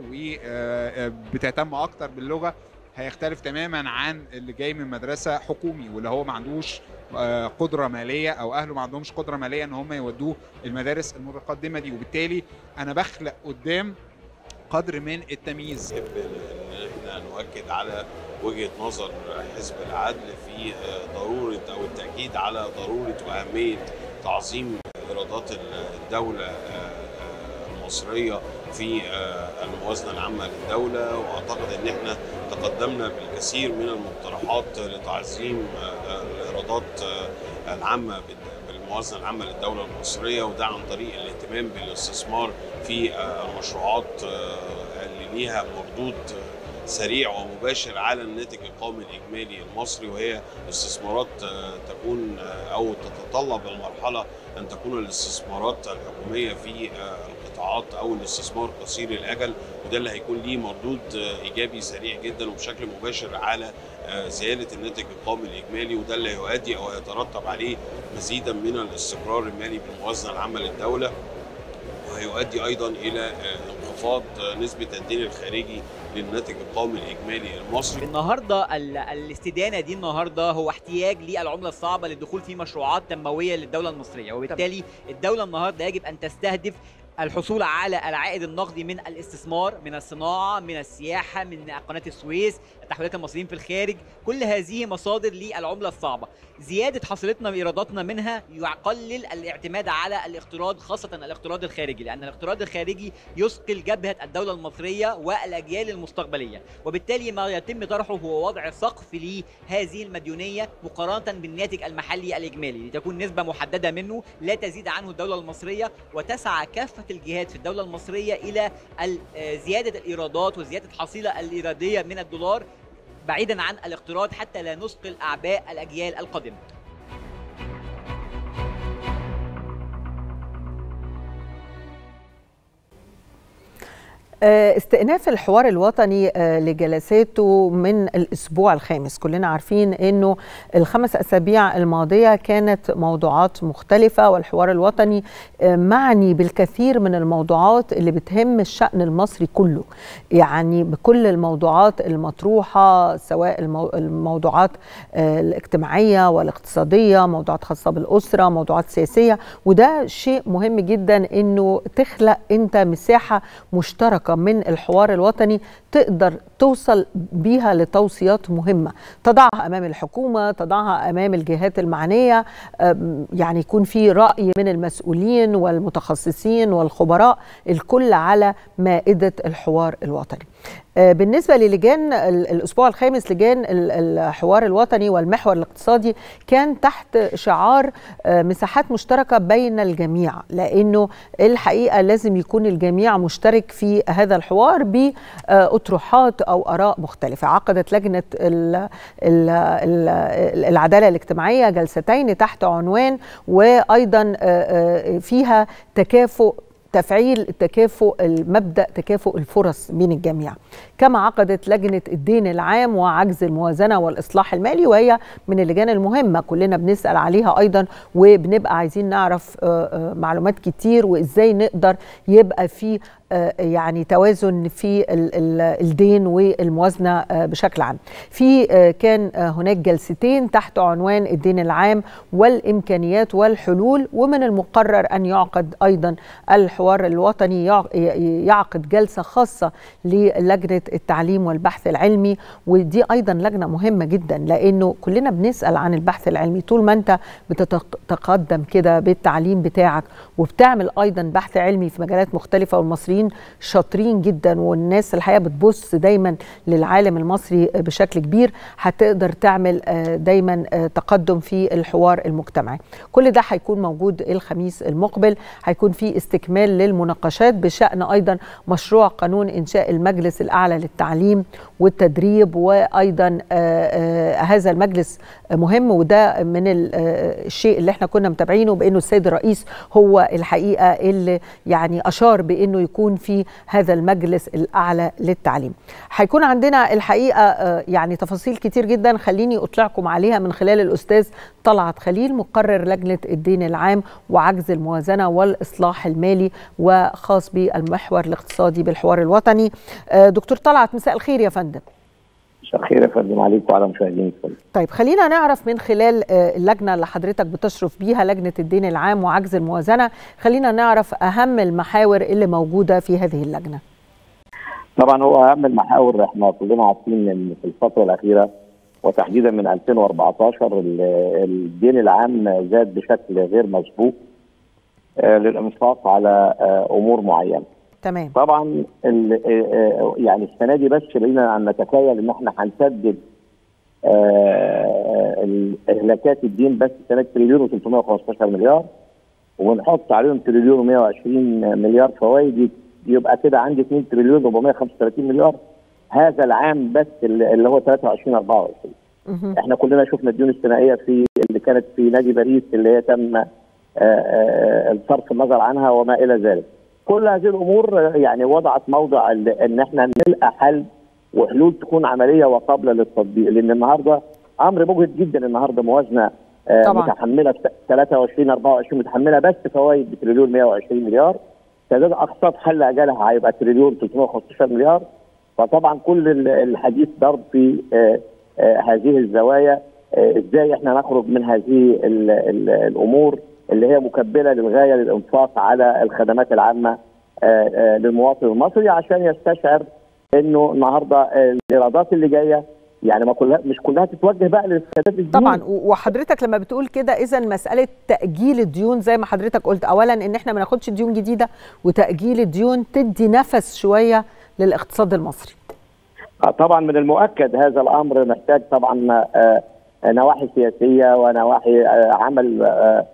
وبتهتم اكتر باللغه هيختلف تماما عن اللي جاي من مدرسه حكومي واللي هو ما عندوش آه، قدره ماليه او اهله ما عندهمش قدره ماليه ان هم يودوه المدارس المتقدمه دي وبالتالي انا بخلق قدام قدر من التمييز نحب ان احنا نؤكد على وجهه نظر حزب العدل في آه، ضروره او التاكيد على ضروره واهميه تعظيم ايرادات الدوله آه، آه، المصريه في آه، الموازنه العامه للدوله واعتقد ان احنا تقدمنا بالكثير من المقترحات لتعظيم آه، الايرادات آه، العامه بال- بالموازنه العامه للدوله المصريه وده عن طريق الاهتمام بالاستثمار في آه، المشروعات آه، اللي ليها مردود آه، سريع ومباشر على الناتج القومي الاجمالي المصري وهي استثمارات آه، تكون آه، او تتطلب المرحله ان تكون الاستثمارات الحكوميه في آه، القطاعات او الاستثمار قصير الاجل وده اللي هيكون ليه مردود آه، ايجابي سريع جدا وبشكل مباشر على آه، زياده الناتج القومي الاجمالي وده اللي هيؤدي او هيترتب عليه مزيدا من الاستقرار المالي بالموازنه العامه للدوله وهيؤدي ايضا الى آه، انخفاض آه، نسبه الدين الخارجي للناتج القومي الاجمالي المصري النهارده ال- الاستدانه دي النهارده هو احتياج للعمله الصعبه للدخول في مشروعات تنمويه للدوله المصريه وبالتالي الدوله النهارده يجب ان تستهدف الحصول على العائد النقدي من الاستثمار من الصناعه من السياحه من قناه السويس تحويلات المصريين في الخارج كل هذه مصادر للعمله الصعبه زياده حصيلتنا بايراداتنا منها يقلل الاعتماد على الاقتراض خاصه الاقتراض الخارجي لان الاقتراض الخارجي يثقل جبهه الدوله المصريه والاجيال المستقبليه وبالتالي ما يتم طرحه هو وضع سقف لهذه المديونيه مقارنه بالناتج المحلي الاجمالي لتكون نسبه محدده منه لا تزيد عنه الدوله المصريه وتسعى كافه الجهات في الدوله المصريه الى ال- آه، زياده الايرادات وزياده الحصيله الايراديه من الدولار بعيدا عن الاقتراض حتى لا نثقل اعباء الاجيال القادمه آه، استئناف الحوار الوطني آه، لجلساته من الاسبوع الخامس كلنا عارفين انه الخمس اسابيع الماضيه كانت موضوعات مختلفه والحوار الوطني آه، معني بالكثير من الموضوعات اللي بتهم الشان المصري كله يعني بكل الموضوعات المطروحه سواء المو- الموضوعات آه، الاجتماعيه والاقتصاديه موضوعات خاصه بالاسره موضوعات سياسيه وده شيء مهم جدا انه تخلق انت مساحه مشتركه من الحوار الوطني تقدر توصل بيها لتوصيات مهمه تضعها امام الحكومه تضعها امام الجهات المعنيه أم، يعني يكون في راي من المسؤولين والمتخصصين والخبراء الكل على مائده الحوار الوطني آه، بالنسبه للجان ال- الاسبوع الخامس لجان ال- الحوار الوطني والمحور الاقتصادي كان تحت شعار آه، مساحات مشتركه بين الجميع لانه الحقيقه لازم يكون الجميع مشترك في هذا الحوار باطروحات او اراء مختلفه عقدت لجنه ال ال ال العداله الاجتماعيه جلستين تحت عنوان وايضا آه، آه، فيها تكافؤ تفعيل التكافؤ المبدا تكافؤ الفرص بين الجميع كما عقدت لجنه الدين العام وعجز الموازنه والاصلاح المالي وهي من اللجان المهمه كلنا بنسال عليها ايضا وبنبقى عايزين نعرف آه، آه، معلومات كتير وازاي نقدر يبقى في آه، يعني توازن في ال- ال- الدين والموازنه آه، بشكل عام. في آه، كان آه، هناك جلستين تحت عنوان الدين العام والامكانيات والحلول ومن المقرر ان يعقد ايضا الحوار الوطني يع- ي- يعقد جلسه خاصه للجنه التعليم والبحث العلمي ودي ايضا لجنه مهمه جدا لانه كلنا بنسال عن البحث العلمي طول ما انت بتتقدم كده بالتعليم بتاعك وبتعمل ايضا بحث علمي في مجالات مختلفه والمصريين مصريين شاطرين جدا والناس الحقيقه بتبص دايما للعالم المصري بشكل كبير هتقدر تعمل دايما تقدم في الحوار المجتمعي كل ده هيكون موجود الخميس المقبل هيكون في استكمال للمناقشات بشان ايضا مشروع قانون انشاء المجلس الاعلى للتعليم والتدريب وايضا هذا المجلس مهم وده من الشيء اللي احنا كنا متابعينه بانه السيد الرئيس هو الحقيقه اللي يعني اشار بانه يكون في هذا المجلس الاعلى للتعليم. هيكون عندنا الحقيقه يعني تفاصيل كتير جدا خليني اطلعكم عليها من خلال الاستاذ طلعت خليل مقرر لجنه الدين العام وعجز الموازنه والاصلاح المالي وخاص بالمحور الاقتصادي بالحوار الوطني. دكتور طلعت مساء الخير يا فندم. مساء الخير يا فندم عليك وعلى مشاهدينك طيب خلينا نعرف من خلال اللجنه اللي حضرتك بتشرف بيها لجنه الدين العام وعجز الموازنه خلينا نعرف اهم المحاور اللي موجوده في هذه اللجنه طبعا هو اهم المحاور احنا كلنا عارفين ان في الفتره الاخيره وتحديدا من 2014 الدين العام زاد بشكل غير مسبوق للانفاق على امور معينه تمام طبعا يعني السنه دي بس بقينا ان نتخيل ان احنا هنسدد اهلاكات الدين بس سنه تريليون و315 مليار ونحط عليهم تريليون و120 مليار فوائد يبقى كده عندي 2 تريليون 435 مليار هذا العام بس اللي هو 23 24 احنا كلنا شفنا الديون الثنائيه في اللي كانت في نادي باريس اللي هي تم صرف النظر عنها وما الى ذلك. كل هذه الامور يعني وضعت موضع ان احنا نلقى حل وحلول تكون عمليه وقابله للتطبيق لان النهارده امر مجهد جدا النهارده موازنه طبعا. متحمله 23 24 متحمله بس فوائد بتريليون 120 مليار سداد اقساط حل اجلها هيبقى تريليون 315 مليار فطبعا كل الحديث ضرب في هذه الزوايا ازاي احنا نخرج من هذه ال ال الامور اللي هي مكبله للغايه للانفاق على الخدمات العامه للمواطن المصري عشان يستشعر انه النهارده الايرادات اللي جايه يعني ما كلها مش كلها تتوجه بقى للسداد الديون طبعا وحضرتك لما بتقول كده اذا مساله تاجيل الديون زي ما حضرتك قلت اولا ان احنا ما ناخدش ديون جديده وتاجيل الديون تدي نفس شويه للاقتصاد المصري طبعا من المؤكد هذا الامر محتاج طبعا نواحي سياسيه ونواحي عمل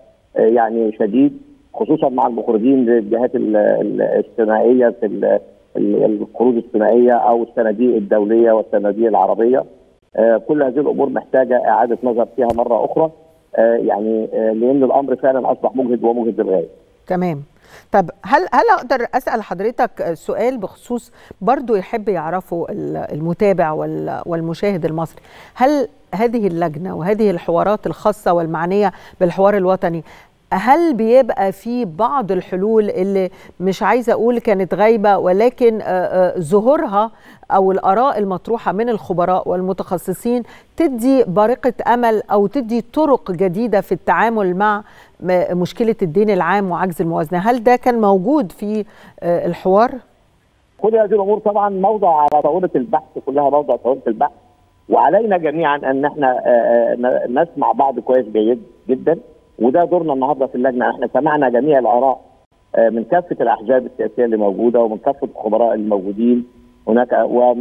يعني شديد خصوصا مع المخرجين للجهات الثنائيه في القروض الثنائيه او الصناديق الدوليه والصناديق العربيه كل هذه الامور محتاجه اعاده نظر فيها مره اخرى يعني لان الامر فعلا اصبح مجهد ومجهد للغايه. تمام. طب هل هل اقدر اسال حضرتك سؤال بخصوص برضو يحب يعرفه المتابع والمشاهد المصري هل هذه اللجنه وهذه الحوارات الخاصه والمعنيه بالحوار الوطني هل بيبقى في بعض الحلول اللي مش عايزه اقول كانت غايبه ولكن ظهورها او الاراء المطروحه من الخبراء والمتخصصين تدي بارقه امل او تدي طرق جديده في التعامل مع مشكله الدين العام وعجز الموازنه، هل ده كان موجود في الحوار؟ كل هذه الامور طبعا موضع على طاوله البحث كلها موضع طاوله البحث وعلينا جميعا ان احنا نسمع بعض كويس جيد جدا وده دورنا النهارده في اللجنه احنا سمعنا جميع الاراء من كافه الاحزاب السياسيه اللي موجوده ومن كافه الخبراء الموجودين هناك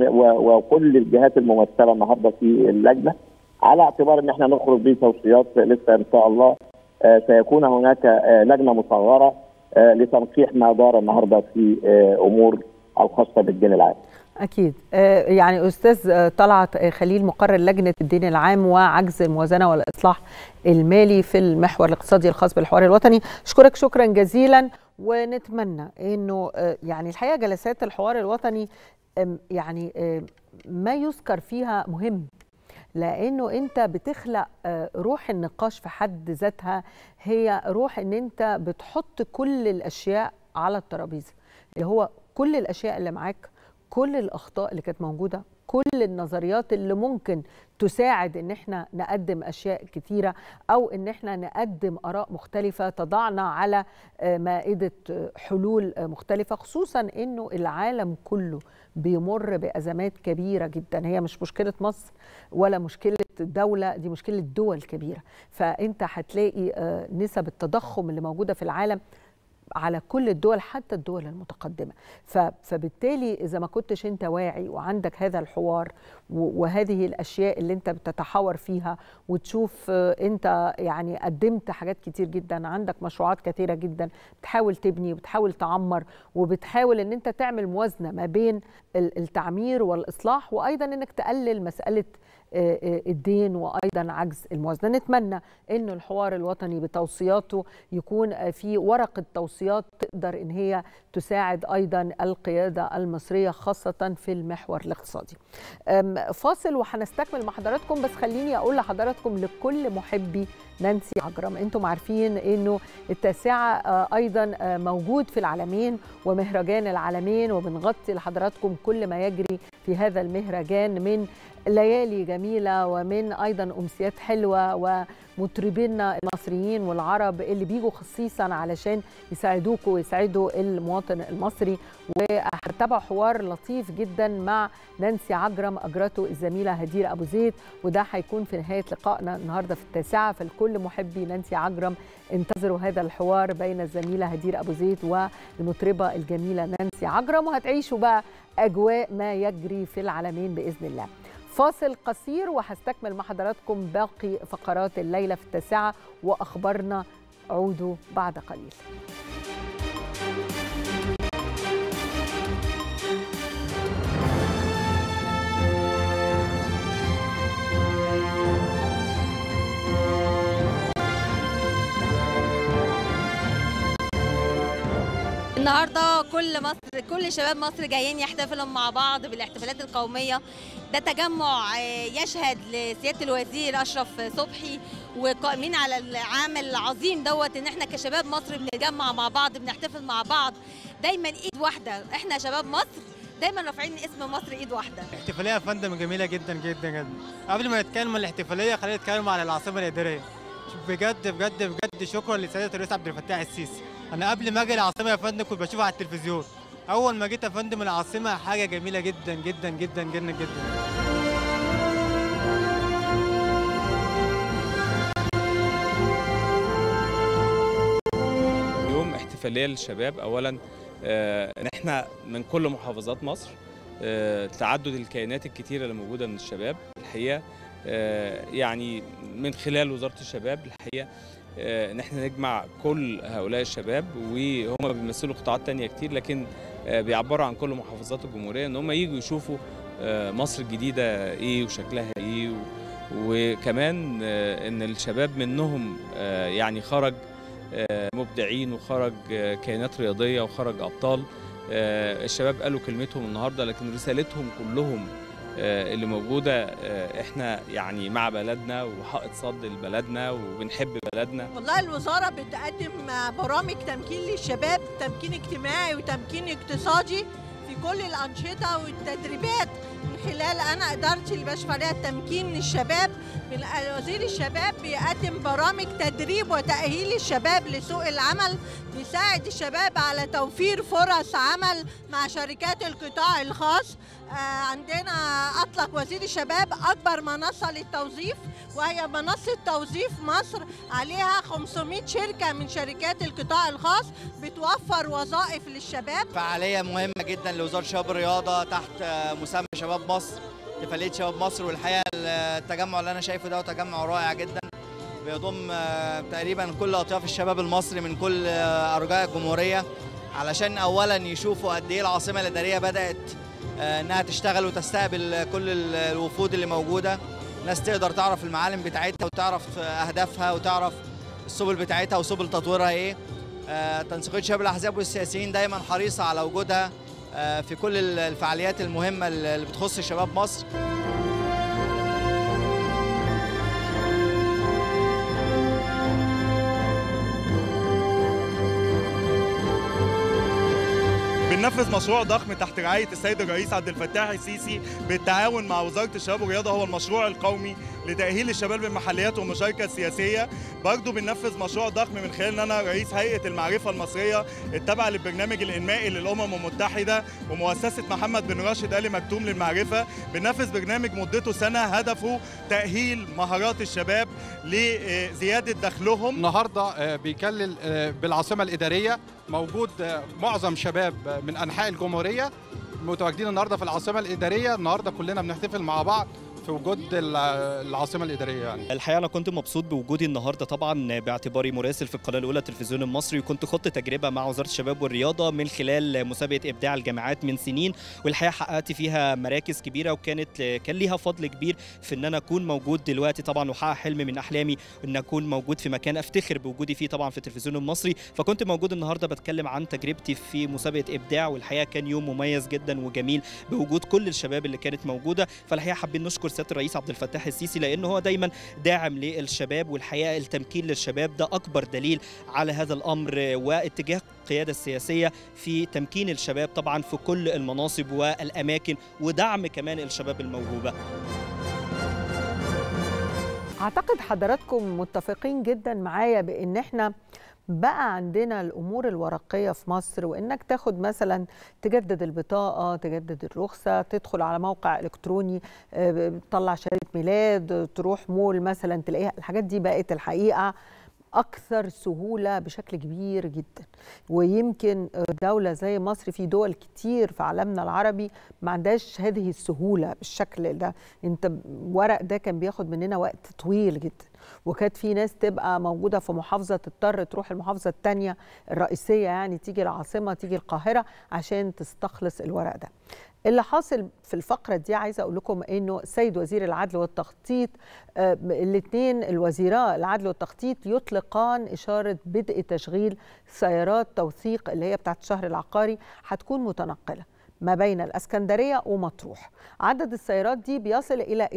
وكل الجهات الممثله النهارده في اللجنه على اعتبار ان احنا نخرج بتوصيات لسه ان شاء الله سيكون هناك لجنه مصغره لتنقيح ما دار النهارده في امور الخاصه بالدين العام. اكيد يعني استاذ طلعت خليل مقرر لجنه الدين العام وعجز الموازنه والاصلاح المالي في المحور الاقتصادي الخاص بالحوار الوطني اشكرك شكرا جزيلا ونتمنى انه يعني الحقيقه جلسات الحوار الوطني يعني ما يذكر فيها مهم لانه انت بتخلق روح النقاش في حد ذاتها هي روح ان انت بتحط كل الاشياء على الترابيزه اللي هو كل الاشياء اللي معاك كل الاخطاء اللي كانت موجوده كل النظريات اللي ممكن تساعد ان احنا نقدم اشياء كتيره او ان احنا نقدم اراء مختلفه تضعنا على مائده حلول مختلفه خصوصا انه العالم كله بيمر بازمات كبيره جدا هي مش مشكله مصر ولا مشكله دوله دي مشكله دول كبيره فانت هتلاقي نسب التضخم اللي موجوده في العالم على كل الدول حتى الدول المتقدمه فبالتالي اذا ما كنتش انت واعي وعندك هذا الحوار وهذه الاشياء اللي انت بتتحاور فيها وتشوف انت يعني قدمت حاجات كتير جدا عندك مشروعات كثيره جدا بتحاول تبني وبتحاول تعمر وبتحاول ان انت تعمل موازنه ما بين التعمير والاصلاح وايضا انك تقلل مساله الدين وايضا عجز الموازنه نتمنى انه الحوار الوطني بتوصياته يكون في ورقه توصيات تقدر ان هي تساعد ايضا القياده المصريه خاصه في المحور الاقتصادي فاصل وهنستكمل مع حضراتكم بس خليني اقول لحضراتكم لكل محبي نانسي عجرم انتم عارفين انه التاسعه ايضا موجود في العالمين ومهرجان العالمين وبنغطي لحضراتكم كل ما يجري في هذا المهرجان من ليالي جميله ومن ايضا امسيات حلوه ومطربينا المصريين والعرب اللي بيجوا خصيصا علشان يساعدوكم ويساعدوا المواطن المصري وهتابعوا حوار لطيف جدا مع نانسي عجرم اجرته الزميله هدير ابو زيد وده هيكون في نهايه لقائنا النهارده في التاسعه فالكل محبي نانسي عجرم انتظروا هذا الحوار بين الزميله هدير ابو زيد والمطربه الجميله نانسي عجرم وهتعيشوا بقى اجواء ما يجري في العالمين باذن الله فاصل قصير وهستكمل مع حضراتكم باقي فقرات الليله في التاسعه واخبارنا عودوا بعد قليل النهارده كل مصر كل شباب مصر جايين يحتفلوا مع بعض بالاحتفالات القوميه ده تجمع يشهد لسياده الوزير اشرف صبحي وقائمين على العامل العظيم دوت ان احنا كشباب مصر بنتجمع مع بعض بنحتفل مع بعض دايما ايد واحده احنا شباب مصر دايما رافعين اسم مصر ايد واحده احتفاليه يا فندم جميله جدا جدا جدا قبل ما نتكلم عن الاحتفاليه خلينا نتكلم عن العاصمه الاداريه بجد بجد بجد شكرا لسياده الرئيس عبد الفتاح السيسي انا قبل ما اجي العاصمه يا فندم كنت بشوفها على التلفزيون اول ما جيت يا فندم العاصمه حاجه جميله جدا جدا جدا جدا جدا يوم احتفاليه للشباب اولا آه، ان احنا من كل محافظات مصر آه، تعدد الكيانات الكتيره اللي موجوده من الشباب الحقيقه آه، يعني من خلال وزاره الشباب الحقيقه ان احنا نجمع كل هؤلاء الشباب وهم بيمثلوا قطاعات تانية كتير لكن بيعبروا عن كل محافظات الجمهوريه ان هم يجوا يشوفوا مصر الجديده ايه وشكلها ايه وكمان ان الشباب منهم يعني خرج مبدعين وخرج كيانات رياضيه وخرج ابطال الشباب قالوا كلمتهم النهارده لكن رسالتهم كلهم اللي موجوده احنا يعني مع بلدنا وحائط صد لبلدنا وبنحب بلدنا والله الوزاره بتقدم برامج تمكين للشباب تمكين اجتماعي وتمكين اقتصادي في كل الانشطه والتدريبات من خلال انا ادارتي اللي بشرف عليها التمكين للشباب وزير الشباب بيقدم برامج تدريب وتاهيل الشباب لسوق العمل بيساعد الشباب على توفير فرص عمل مع شركات القطاع الخاص عندنا اطلق وزير الشباب اكبر منصه للتوظيف وهي منصه توظيف مصر عليها 500 شركه من شركات القطاع الخاص بتوفر وظائف للشباب فعاليه مهمه جدا لوزاره الشباب والرياضه تحت مسمى شباب مصر احتفاليه شباب مصر والحقيقه التجمع اللي انا شايفه ده تجمع رائع جدا بيضم تقريبا كل اطياف الشباب المصري من كل ارجاء الجمهوريه علشان اولا يشوفوا قد ايه العاصمه الاداريه بدات انها تشتغل وتستقبل كل الوفود اللي موجوده ناس تقدر تعرف المعالم بتاعتها وتعرف اهدافها وتعرف السبل بتاعتها وسبل تطويرها ايه تنسيقيه شباب الاحزاب والسياسيين دايما حريصه على وجودها في كل الفعاليات المهمه اللي بتخص شباب مصر بننفذ مشروع ضخم تحت رعايه السيد الرئيس عبد الفتاح السيسي بالتعاون مع وزاره الشباب والرياضه هو المشروع القومي لتاهيل الشباب بالمحليات والمشاركه السياسيه برضه بننفذ مشروع ضخم من خلال ان انا رئيس هيئه المعرفه المصريه التابعه للبرنامج الانمائي للامم المتحده ومؤسسه محمد بن راشد ال مكتوم للمعرفه بننفذ برنامج مدته سنه هدفه تاهيل مهارات الشباب لزياده دخلهم النهارده بيكلل بالعاصمه الاداريه موجود معظم شباب من انحاء الجمهوريه متواجدين النهارده في العاصمه الاداريه النهارده كلنا بنحتفل مع بعض في وجود العاصمه الاداريه يعني الحقيقه انا كنت مبسوط بوجودي النهارده طبعا باعتباري مراسل في القناه الاولى التلفزيون المصري وكنت خضت تجربه مع وزاره الشباب والرياضه من خلال مسابقه ابداع الجامعات من سنين والحقيقه حققت فيها مراكز كبيره وكانت كان ليها فضل كبير في ان انا اكون موجود دلوقتي طبعا وحقق حلم من احلامي ان اكون موجود في مكان افتخر بوجودي فيه طبعا في التلفزيون المصري فكنت موجود النهارده بتكلم عن تجربتي في مسابقه ابداع والحقيقه كان يوم مميز جدا وجميل بوجود كل الشباب اللي كانت موجوده فالحقيقه حابين نشكر سياده الرئيس عبد الفتاح السيسي لانه هو دايما داعم للشباب والحقيقه التمكين للشباب ده اكبر دليل على هذا الامر واتجاه القياده السياسيه في تمكين الشباب طبعا في كل المناصب والاماكن ودعم كمان الشباب الموهوبه اعتقد حضراتكم متفقين جدا معايا بان احنا بقى عندنا الامور الورقيه في مصر وانك تاخد مثلا تجدد البطاقه تجدد الرخصه تدخل على موقع الكتروني تطلع شهاده ميلاد تروح مول مثلا تلاقيها الحاجات دي بقت الحقيقه اكثر سهوله بشكل كبير جدا ويمكن دوله زي مصر في دول كتير في عالمنا العربي ما عندهاش هذه السهوله بالشكل ده انت ورق ده كان بياخد مننا وقت طويل جدا وكانت في ناس تبقى موجوده في محافظه تضطر تروح المحافظه الثانيه الرئيسيه يعني تيجي العاصمه تيجي القاهره عشان تستخلص الورق ده اللي حاصل في الفقرة دي عايزة أقول لكم إنه السيد وزير العدل والتخطيط آه الاثنين الوزيراء العدل والتخطيط يطلقان إشارة بدء تشغيل سيارات توثيق اللي هي بتاعت الشهر العقاري هتكون متنقلة ما بين الاسكندريه ومطروح. عدد السيارات دي بيصل الى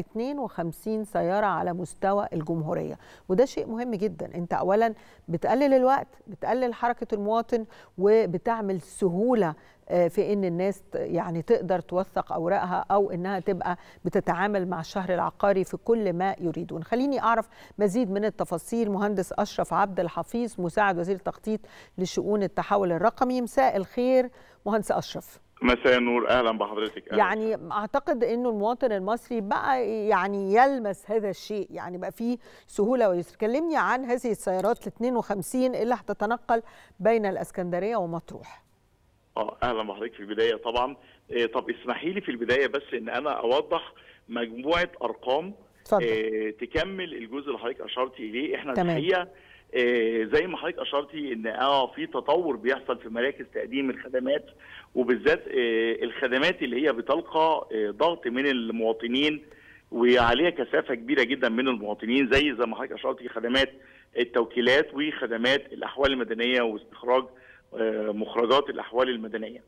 52 سياره على مستوى الجمهوريه، وده شيء مهم جدا، انت اولا بتقلل الوقت، بتقلل حركه المواطن وبتعمل سهوله في ان الناس يعني تقدر توثق اوراقها او انها تبقى بتتعامل مع الشهر العقاري في كل ما يريدون. خليني اعرف مزيد من التفاصيل مهندس اشرف عبد الحفيظ مساعد وزير التخطيط لشؤون التحول الرقمي. مساء الخير مهندس اشرف. مساء النور اهلا بحضرتك أهلا. يعني اعتقد انه المواطن المصري بقى يعني يلمس هذا الشيء يعني بقى فيه سهوله ويسر كلمني عن هذه السيارات ال 52 اللي هتتنقل بين الاسكندريه ومطروح اه اهلا بحضرتك في البدايه طبعا إيه طب اسمحي لي في البدايه بس ان انا اوضح مجموعه ارقام إيه تكمل الجزء اللي حضرتك اشرتي اليه احنا تمام. الحقيقه إيه زي ما حضرتك اشرتي ان اه في تطور بيحصل في مراكز تقديم الخدمات وبالذات إيه الخدمات اللي هي بتلقى إيه ضغط من المواطنين وعليها كثافه كبيره جدا من المواطنين زي زي ما حضرتك اشرتي خدمات التوكيلات وخدمات الاحوال المدنيه واستخراج مخرجات الاحوال المدنيه.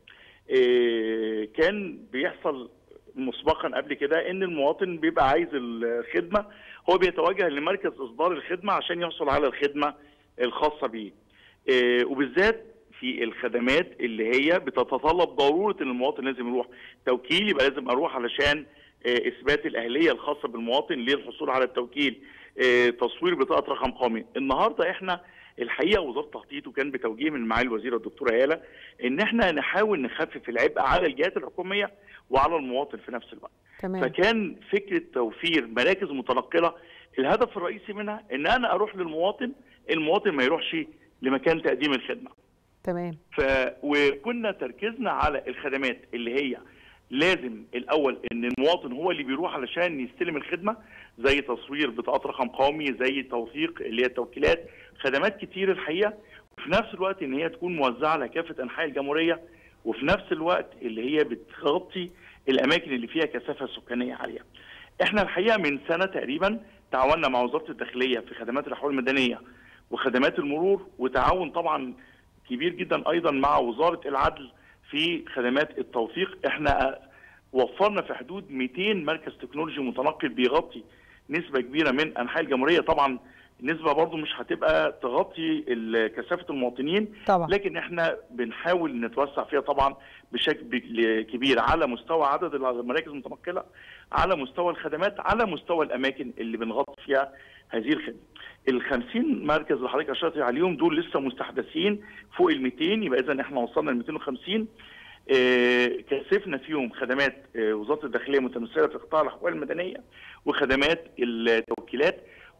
كان بيحصل مسبقا قبل كده ان المواطن بيبقى عايز الخدمه هو بيتوجه لمركز اصدار الخدمه عشان يحصل على الخدمه الخاصه بيه. وبالذات في الخدمات اللي هي بتتطلب ضروره ان المواطن لازم يروح توكيل يبقى لازم اروح علشان اثبات الاهليه الخاصه بالمواطن للحصول على التوكيل تصوير بطاقه رقم قومي النهارده احنا الحقيقه وزاره التخطيط وكان بتوجيه من معالي الوزيره الدكتوره هاله ان احنا نحاول نخفف العبء على الجهات الحكوميه وعلى المواطن في نفس الوقت. تمام. فكان فكره توفير مراكز متنقله الهدف الرئيسي منها ان انا اروح للمواطن المواطن ما يروحش لمكان تقديم الخدمه. تمام. ف وكنا تركيزنا على الخدمات اللي هي لازم الاول ان المواطن هو اللي بيروح علشان يستلم الخدمه زي تصوير بطاقه رقم قومي زي توثيق اللي هي التوكيلات خدمات كتير الحقيقه وفي نفس الوقت ان هي تكون موزعه على كافه انحاء الجمهوريه وفي نفس الوقت اللي هي بتغطي الاماكن اللي فيها كثافه سكانيه عاليه. احنا الحقيقه من سنه تقريبا تعاوننا مع وزاره الداخليه في خدمات الاحوال المدنيه وخدمات المرور وتعاون طبعا كبير جدا ايضا مع وزاره العدل في خدمات التوثيق احنا وفرنا في حدود 200 مركز تكنولوجي متنقل بيغطي نسبه كبيره من انحاء الجمهوريه طبعا النسبه برضو مش هتبقى تغطي كثافه المواطنين طبعا. لكن احنا بنحاول نتوسع فيها طبعا بشكل كبير على مستوى عدد المراكز المتنقله على مستوى الخدمات على مستوى الاماكن اللي بنغطي فيها هذه الخدمه. ال 50 مركز اللي حضرتك اشرت عليهم دول لسه مستحدثين فوق ال 200 يبقى اذا احنا وصلنا ل 250 آه كثفنا فيهم خدمات آه وزاره الداخليه متمثله في قطاع الاحوال المدنيه وخدمات التوكيلات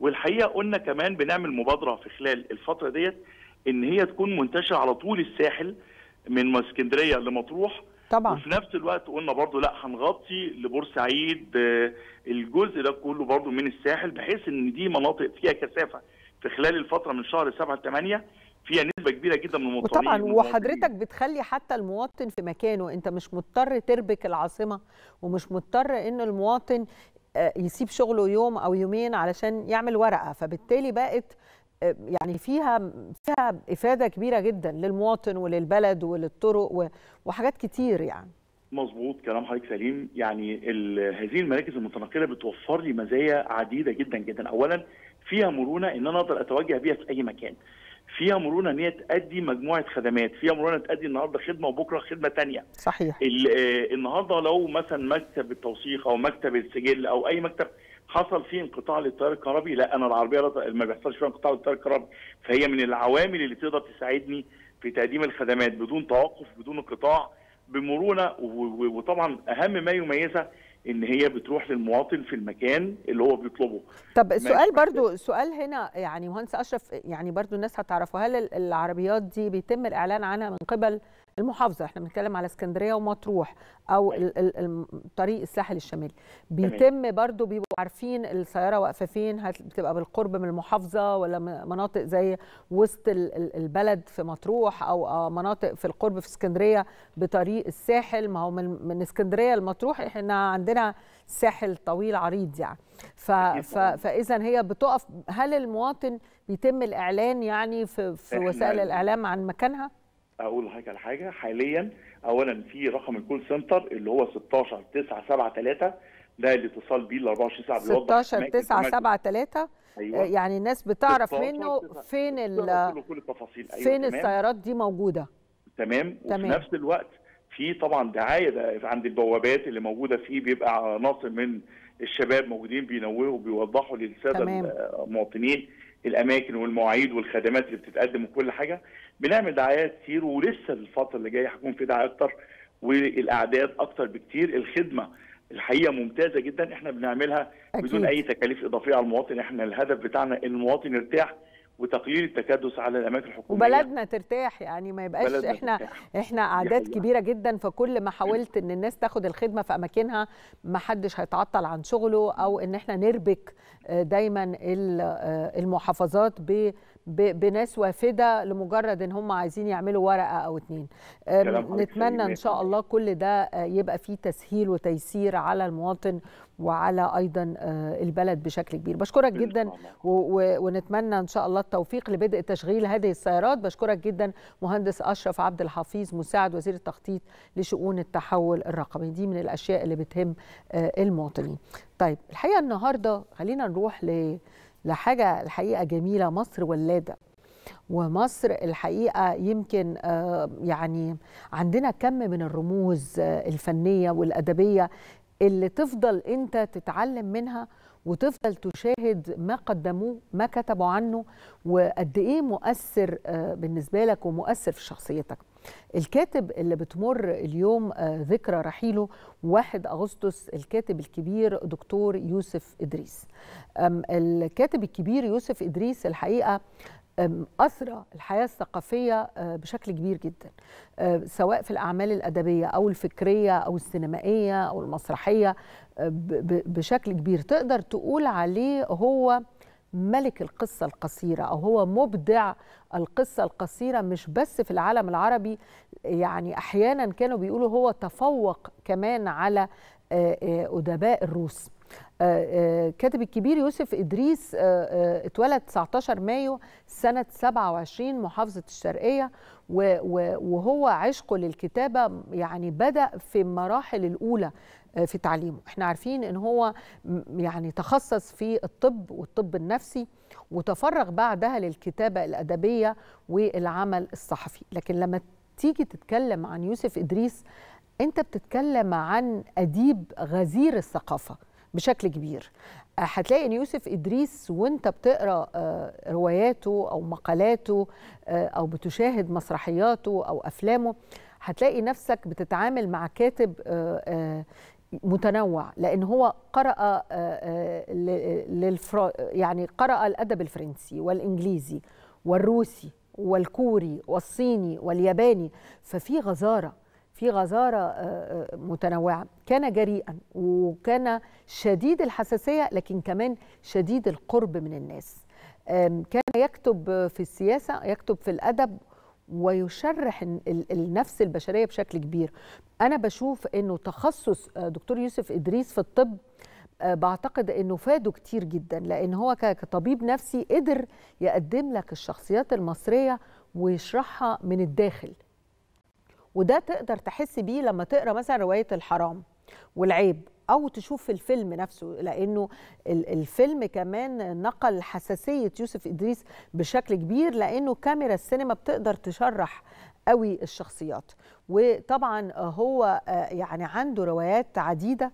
والحقيقه قلنا كمان بنعمل مبادره في خلال الفتره ديت ان هي تكون منتشره على طول الساحل من اسكندريه لمطروح طبعا وفي نفس الوقت قلنا برضو لا هنغطي لبورسعيد آه، الجزء ده كله برضو من الساحل بحيث ان دي مناطق فيها كثافه في خلال الفتره من شهر 7 ل 8 فيها نسبه كبيره جدا من المواطنين وطبعا والمواطنين. وحضرتك بتخلي حتى المواطن في مكانه انت مش مضطر تربك العاصمه ومش مضطر ان المواطن آه، يسيب شغله يوم او يومين علشان يعمل ورقه فبالتالي بقت آه، يعني فيها فيها افاده كبيره جدا للمواطن وللبلد وللطرق و- وحاجات كتير يعني مظبوط كلام حضرتك سليم يعني ال- هذه المراكز المتنقله بتوفر لي مزايا عديده جدا جدا اولا فيها مرونه ان انا اقدر اتوجه بيها في اي مكان فيها مرونه ان هي تادي مجموعه خدمات فيها مرونه تادي النهارده خدمه وبكره خدمه تانية صحيح ال- آه، النهارده لو مثلا مكتب التوثيق او مكتب السجل او اي مكتب حصل فيه انقطاع للتيار الكهربي لا انا العربيه لا- ما بيحصلش فيها انقطاع للتيار الكهربي فهي من العوامل اللي تقدر تساعدني في تقديم الخدمات بدون توقف بدون انقطاع بمرونه و- و- وطبعا اهم ما يميزها ان هي بتروح للمواطن في المكان اللي هو بيطلبه طب ما- السؤال برضو سؤال هنا يعني مهندس اشرف يعني برضو الناس هتعرفه هل ال- العربيات دي بيتم الاعلان عنها من قبل المحافظه احنا بنتكلم على اسكندريه ومطروح او ال- ال- الم- طريق الساحل الشمالي بيتم برضو بيبقوا عارفين السياره واقفه فين هت- بتبقى بالقرب من المحافظه ولا م- مناطق زي وسط ال- ال- البلد في مطروح او آه، مناطق في القرب في اسكندريه بطريق الساحل ما هو من من اسكندريه لمطروح احنا عندنا ساحل طويل عريض يعني ف ف فاذا هي بتقف هل المواطن بيتم الاعلان يعني في في إحنا- وسائل الاعلام عن مكانها اقول لحضرتك على حاجه حاليا اولا في رقم الكول سنتر اللي هو 16 9 7 3 ده الاتصال بيه ال 24 ساعه بيوضح 16 أماكن 9 أماكن. 7 3 أيوة. يعني الناس بتعرف 16 منه 9 فين تقدر ال تقول له كل التفاصيل أيوة فين تمام. السيارات دي موجوده تمام وفي تمام. نفس الوقت في طبعا دعايه ده عند البوابات اللي موجوده فيه بيبقى عناصر من الشباب موجودين بينوهوا وبيوضحوا للساده تمام. المواطنين الاماكن والمواعيد والخدمات اللي بتتقدم وكل حاجه بنعمل دعايات كتير ولسه الفتره اللي جايه هيكون في دعايه اكتر والاعداد اكتر بكتير الخدمه الحقيقه ممتازه جدا احنا بنعملها أكيد. بدون اي تكاليف اضافيه على المواطن احنا الهدف بتاعنا ان المواطن يرتاح وتقليل التكدس على الاماكن الحكوميه وبلدنا ترتاح يعني ما يبقاش بلدنا احنا ترتاح. احنا اعداد حقيقة. كبيره جدا فكل ما حاولت ان الناس تاخد الخدمه في اماكنها ما حدش هيتعطل عن شغله او ان احنا نربك آه، دايما ال- آه، المحافظات ب ب- بناس وافده لمجرد ان هم عايزين يعملوا ورقه او اتنين آم، كلام حضرتك نتمنى سليم ان شاء الله كل ده آه، يبقى فيه تسهيل وتيسير على المواطن وعلى ايضا آه، البلد بشكل كبير بشكرك جدا و- و- ونتمنى ان شاء الله التوفيق لبدء تشغيل هذه السيارات بشكرك جدا مهندس اشرف عبد الحفيظ مساعد وزير التخطيط لشؤون التحول الرقمي دي من الاشياء اللي بتهم آه، المواطنين طيب الحقيقه النهارده خلينا نروح ل لحاجه الحقيقه جميله مصر ولاده ومصر الحقيقه يمكن آه، يعني عندنا كم من الرموز آه، الفنيه والادبيه اللي تفضل انت تتعلم منها وتفضل تشاهد ما قدموه ما كتبوا عنه وقد ايه مؤثر آه، بالنسبه لك ومؤثر في شخصيتك الكاتب اللي بتمر اليوم آه، ذكرى رحيله 1 اغسطس الكاتب الكبير دكتور يوسف ادريس أم، الكاتب الكبير يوسف ادريس الحقيقه أم، أثرى الحياة الثقافية آه، بشكل كبير جدا آه، سواء في الأعمال الأدبية أو الفكرية أو السينمائية أو المسرحية آه، ب- ب- بشكل كبير تقدر تقول عليه هو ملك القصة القصيرة أو هو مبدع القصة القصيرة مش بس في العالم العربي يعني أحيانا كانوا بيقولوا هو تفوق كمان على آه، آه، أدباء الروس آه، آه، كاتب الكبير يوسف إدريس آه، آه، اتولد 19 مايو سنة 27 محافظة الشرقية و- و- وهو عشقه للكتابة يعني بدأ في المراحل الأولى آه، في تعليمه احنا عارفين ان هو م- يعني تخصص في الطب والطب النفسي وتفرغ بعدها للكتابة الأدبية والعمل الصحفي لكن لما تيجي تتكلم عن يوسف إدريس انت بتتكلم عن أديب غزير الثقافة بشكل كبير آه، هتلاقي ان يوسف ادريس وانت بتقرا آه، رواياته او مقالاته آه، او بتشاهد مسرحياته او افلامه هتلاقي نفسك بتتعامل مع كاتب آه، آه، متنوع لان هو قرأ للفر... يعني قرأ الادب الفرنسي والانجليزي والروسي والكوري والصيني والياباني ففي غزاره في غزاره متنوعه كان جريئا وكان شديد الحساسيه لكن كمان شديد القرب من الناس كان يكتب في السياسه يكتب في الادب ويشرح النفس البشريه بشكل كبير انا بشوف انه تخصص دكتور يوسف ادريس في الطب بعتقد انه فاده كتير جدا لان هو كطبيب نفسي قدر يقدم لك الشخصيات المصريه ويشرحها من الداخل وده تقدر تحس بيه لما تقرا مثلا روايه الحرام والعيب او تشوف في الفيلم نفسه لانه الفيلم كمان نقل حساسيه يوسف ادريس بشكل كبير لانه كاميرا السينما بتقدر تشرح قوي الشخصيات وطبعا هو يعني عنده روايات عديده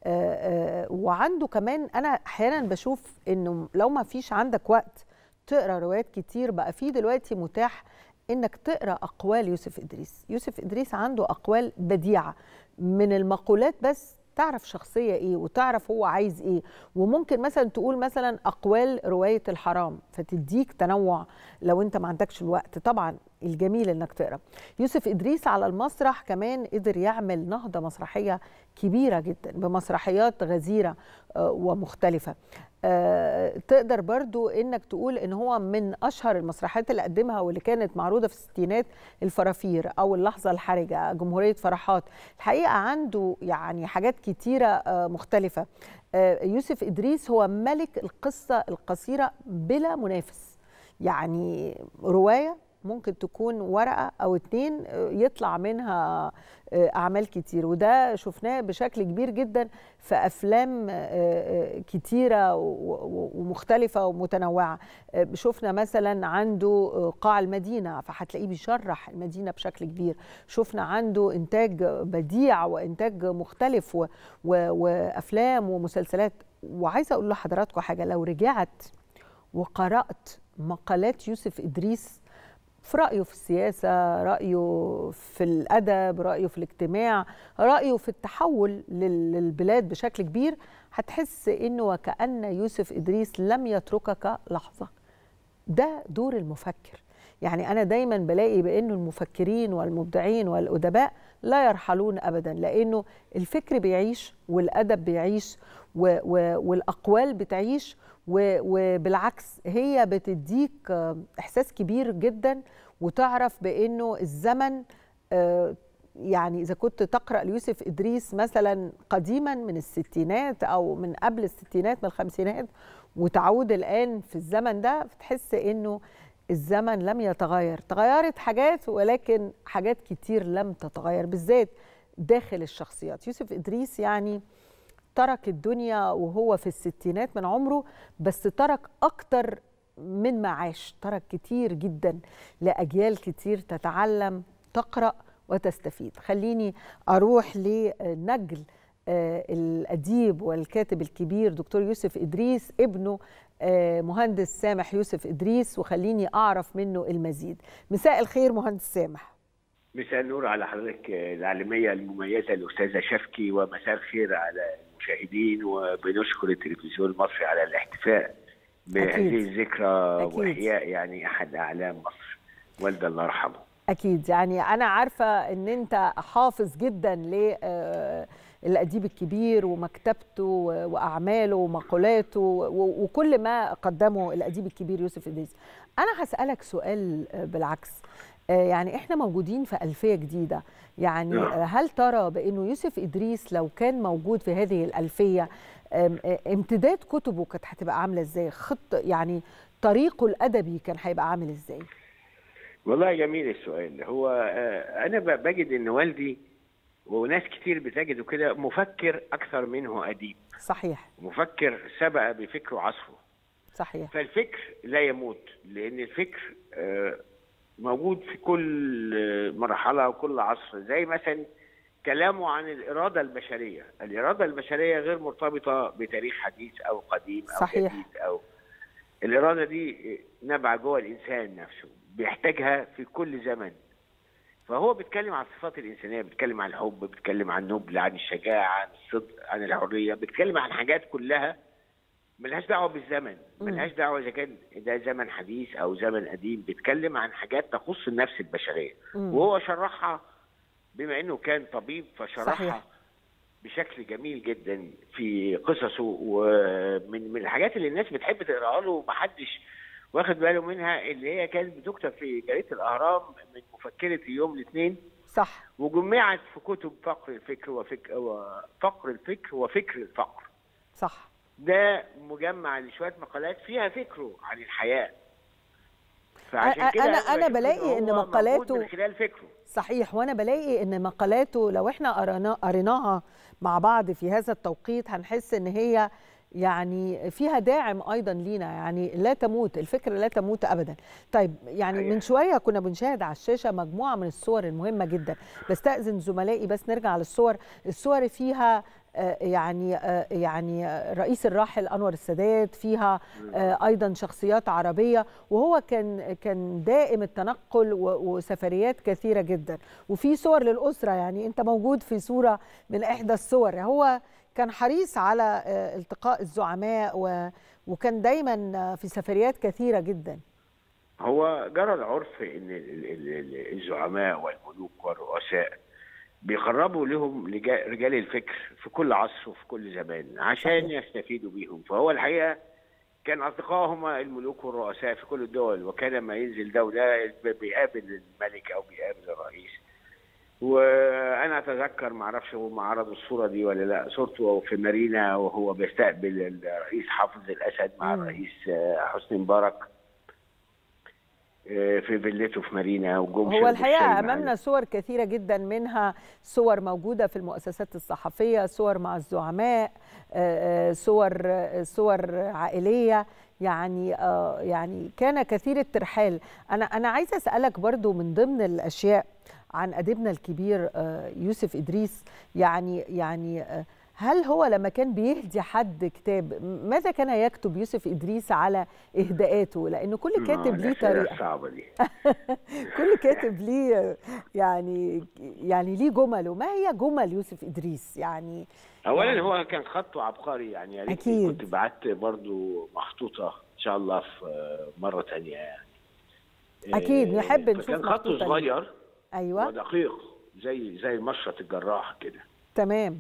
وعنده كمان انا احيانا بشوف انه لو ما فيش عندك وقت تقرا روايات كتير بقى في دلوقتي متاح انك تقرا اقوال يوسف ادريس يوسف ادريس عنده اقوال بديعه من المقولات بس تعرف شخصية إيه وتعرف هو عايز إيه وممكن مثلا تقول مثلا أقوال رواية الحرام فتديك تنوع لو أنت ما عندكش الوقت طبعا الجميل إنك تقرأ يوسف إدريس على المسرح كمان قدر يعمل نهضة مسرحية كبيرة جدا بمسرحيات غزيرة ومختلفة تقدر برضو انك تقول ان هو من اشهر المسرحيات اللي قدمها واللي كانت معروضه في الستينات الفرافير او اللحظه الحرجه جمهوريه فرحات الحقيقه عنده يعني حاجات كتيره مختلفه يوسف ادريس هو ملك القصه القصيره بلا منافس يعني روايه ممكن تكون ورقه او اتنين يطلع منها اعمال كتير وده شفناه بشكل كبير جدا في افلام كتيره ومختلفه ومتنوعه شفنا مثلا عنده قاع المدينه فهتلاقيه بيشرح المدينه بشكل كبير شفنا عنده انتاج بديع وانتاج مختلف و و وافلام ومسلسلات وعايزه اقول لحضراتكم حاجه لو رجعت وقرات مقالات يوسف ادريس في رأيه في السياسة رأيه في الأدب رأيه في الاجتماع رأيه في التحول للبلاد بشكل كبير هتحس إنه وكأن يوسف إدريس لم يتركك لحظة ده دور المفكر يعني أنا دايما بلاقي بأنه المفكرين والمبدعين والأدباء لا يرحلون أبدا لأنه الفكر بيعيش والأدب بيعيش و و والأقوال بتعيش وبالعكس هي بتديك احساس كبير جدا وتعرف بانه الزمن يعني اذا كنت تقرا ليوسف ادريس مثلا قديما من الستينات او من قبل الستينات من الخمسينات وتعود الان في الزمن ده فتحس انه الزمن لم يتغير تغيرت حاجات ولكن حاجات كتير لم تتغير بالذات داخل الشخصيات يوسف ادريس يعني ترك الدنيا وهو في الستينات من عمره بس ترك أكتر من ما عاش ترك كتير جدا لأجيال كتير تتعلم تقرأ وتستفيد خليني أروح لنجل الأديب والكاتب الكبير دكتور يوسف إدريس ابنه مهندس سامح يوسف إدريس وخليني أعرف منه المزيد مساء الخير مهندس سامح مساء النور على حضرتك العالمية المميزة الأستاذة شفكي ومساء الخير على المشاهدين وبنشكر التلفزيون المصري على الاحتفاء بهذه الذكرى وإحياء يعني أحد أعلام مصر والدة الله يرحمه أكيد يعني أنا عارفة أن أنت حافظ جدا للأديب الكبير ومكتبته وأعماله ومقولاته وكل ما قدمه الأديب الكبير يوسف إدريس أنا هسألك سؤال بالعكس يعني احنا موجودين في ألفية جديدة يعني هل ترى بأنه يوسف إدريس لو كان موجود في هذه الألفية امتداد كتبه كانت هتبقى عاملة ازاي خط يعني طريقه الأدبي كان هيبقى عامل ازاي والله جميل السؤال هو أنا بجد أن والدي وناس كتير بتجده كده مفكر أكثر منه أديب صحيح مفكر سبق بفكره عصره صحيح فالفكر لا يموت لأن الفكر موجود في كل مرحلة وكل عصر زي مثلا كلامه عن الإرادة البشرية الإرادة البشرية غير مرتبطة بتاريخ حديث أو قديم أو صحيح. جديد أو الإرادة دي نبع جوه الإنسان نفسه بيحتاجها في كل زمن فهو بيتكلم عن الصفات الانسانيه بيتكلم عن الحب بيتكلم عن النبل عن الشجاعه عن الصدق عن الحريه بيتكلم عن حاجات كلها ملهاش دعوه بالزمن ملهاش دعوه اذا كان ده زمن حديث او زمن قديم بيتكلم عن حاجات تخص النفس البشريه مم. وهو شرحها بما انه كان طبيب فشرحها صحيح. بشكل جميل جدا في قصصه ومن من الحاجات اللي الناس بتحب تقراها له ومحدش واخد باله منها اللي هي كانت بتكتب في جريده الاهرام من مفكره يوم الاثنين صح وجمعت في كتب فقر الفكر وفكر وفقر الفكر وفكر الفقر صح ده مجمع لشويه مقالات فيها فكره عن الحياه فعشان كده انا انا بشوف بلاقي ان هو موجود مقالاته من خلال فكره صحيح وانا بلاقي ان مقالاته لو احنا قرانا قريناها مع بعض في هذا التوقيت هنحس ان هي يعني فيها داعم ايضا لينا يعني لا تموت الفكره لا تموت ابدا طيب يعني من شويه كنا بنشاهد على الشاشه مجموعه من الصور المهمه جدا بستاذن زملائي بس نرجع للصور الصور فيها آه، يعني آه، يعني آه، رئيس الراحل انور السادات فيها آه، ايضا شخصيات عربيه وهو كان كان دائم التنقل و- وسفريات كثيره جدا وفي صور للاسره يعني انت موجود في صوره من احدى الصور هو كان حريص على آه، التقاء الزعماء و- وكان دايما آه، في سفريات كثيره جدا هو جرى العرف ان ال- ال- ال- الزعماء والملوك والرؤساء بيقربوا لهم لجا- رجال الفكر في كل عصر وفي كل زمان عشان يستفيدوا بيهم فهو الحقيقه كان اصدقائهم الملوك والرؤساء في كل الدول وكان لما ينزل دوله بيقابل الملك او بيقابل الرئيس وانا اتذكر ما اعرفش هم عرضوا الصوره دي ولا لا صورته في مارينا وهو بيستقبل الرئيس حافظ الاسد مع الرئيس آه، حسني مبارك آه، في فيلته في مارينا وجم هو شربوا الحقيقه الشاي امامنا معانا. صور كثيره جدا منها صور موجوده في المؤسسات الصحفيه صور مع الزعماء آه، آه، صور آه، صور عائليه يعني آه، يعني كان كثير الترحال انا انا عايزه اسالك برضو من ضمن الاشياء عن اديبنا الكبير آه، يوسف ادريس يعني يعني آه، هل هو لما كان بيهدي حد كتاب ماذا كان يكتب يوسف ادريس على اهداءاته لان كل كاتب آه، ليه الأسئلة طريقه الصعبه دي كل كاتب ليه يعني يعني ليه جمله ما هي جمل يوسف ادريس يعني اولا يعني هو كان خطه عبقري يعني يا ريت أكيد. كنت بعت برضو محطوطه ان شاء الله في آه، مره تانية يعني اكيد آه، نحب نشوف فكان خطه محطوطة ليه. صغير ايوه ودقيق زي زي مشرط الجراح كده تمام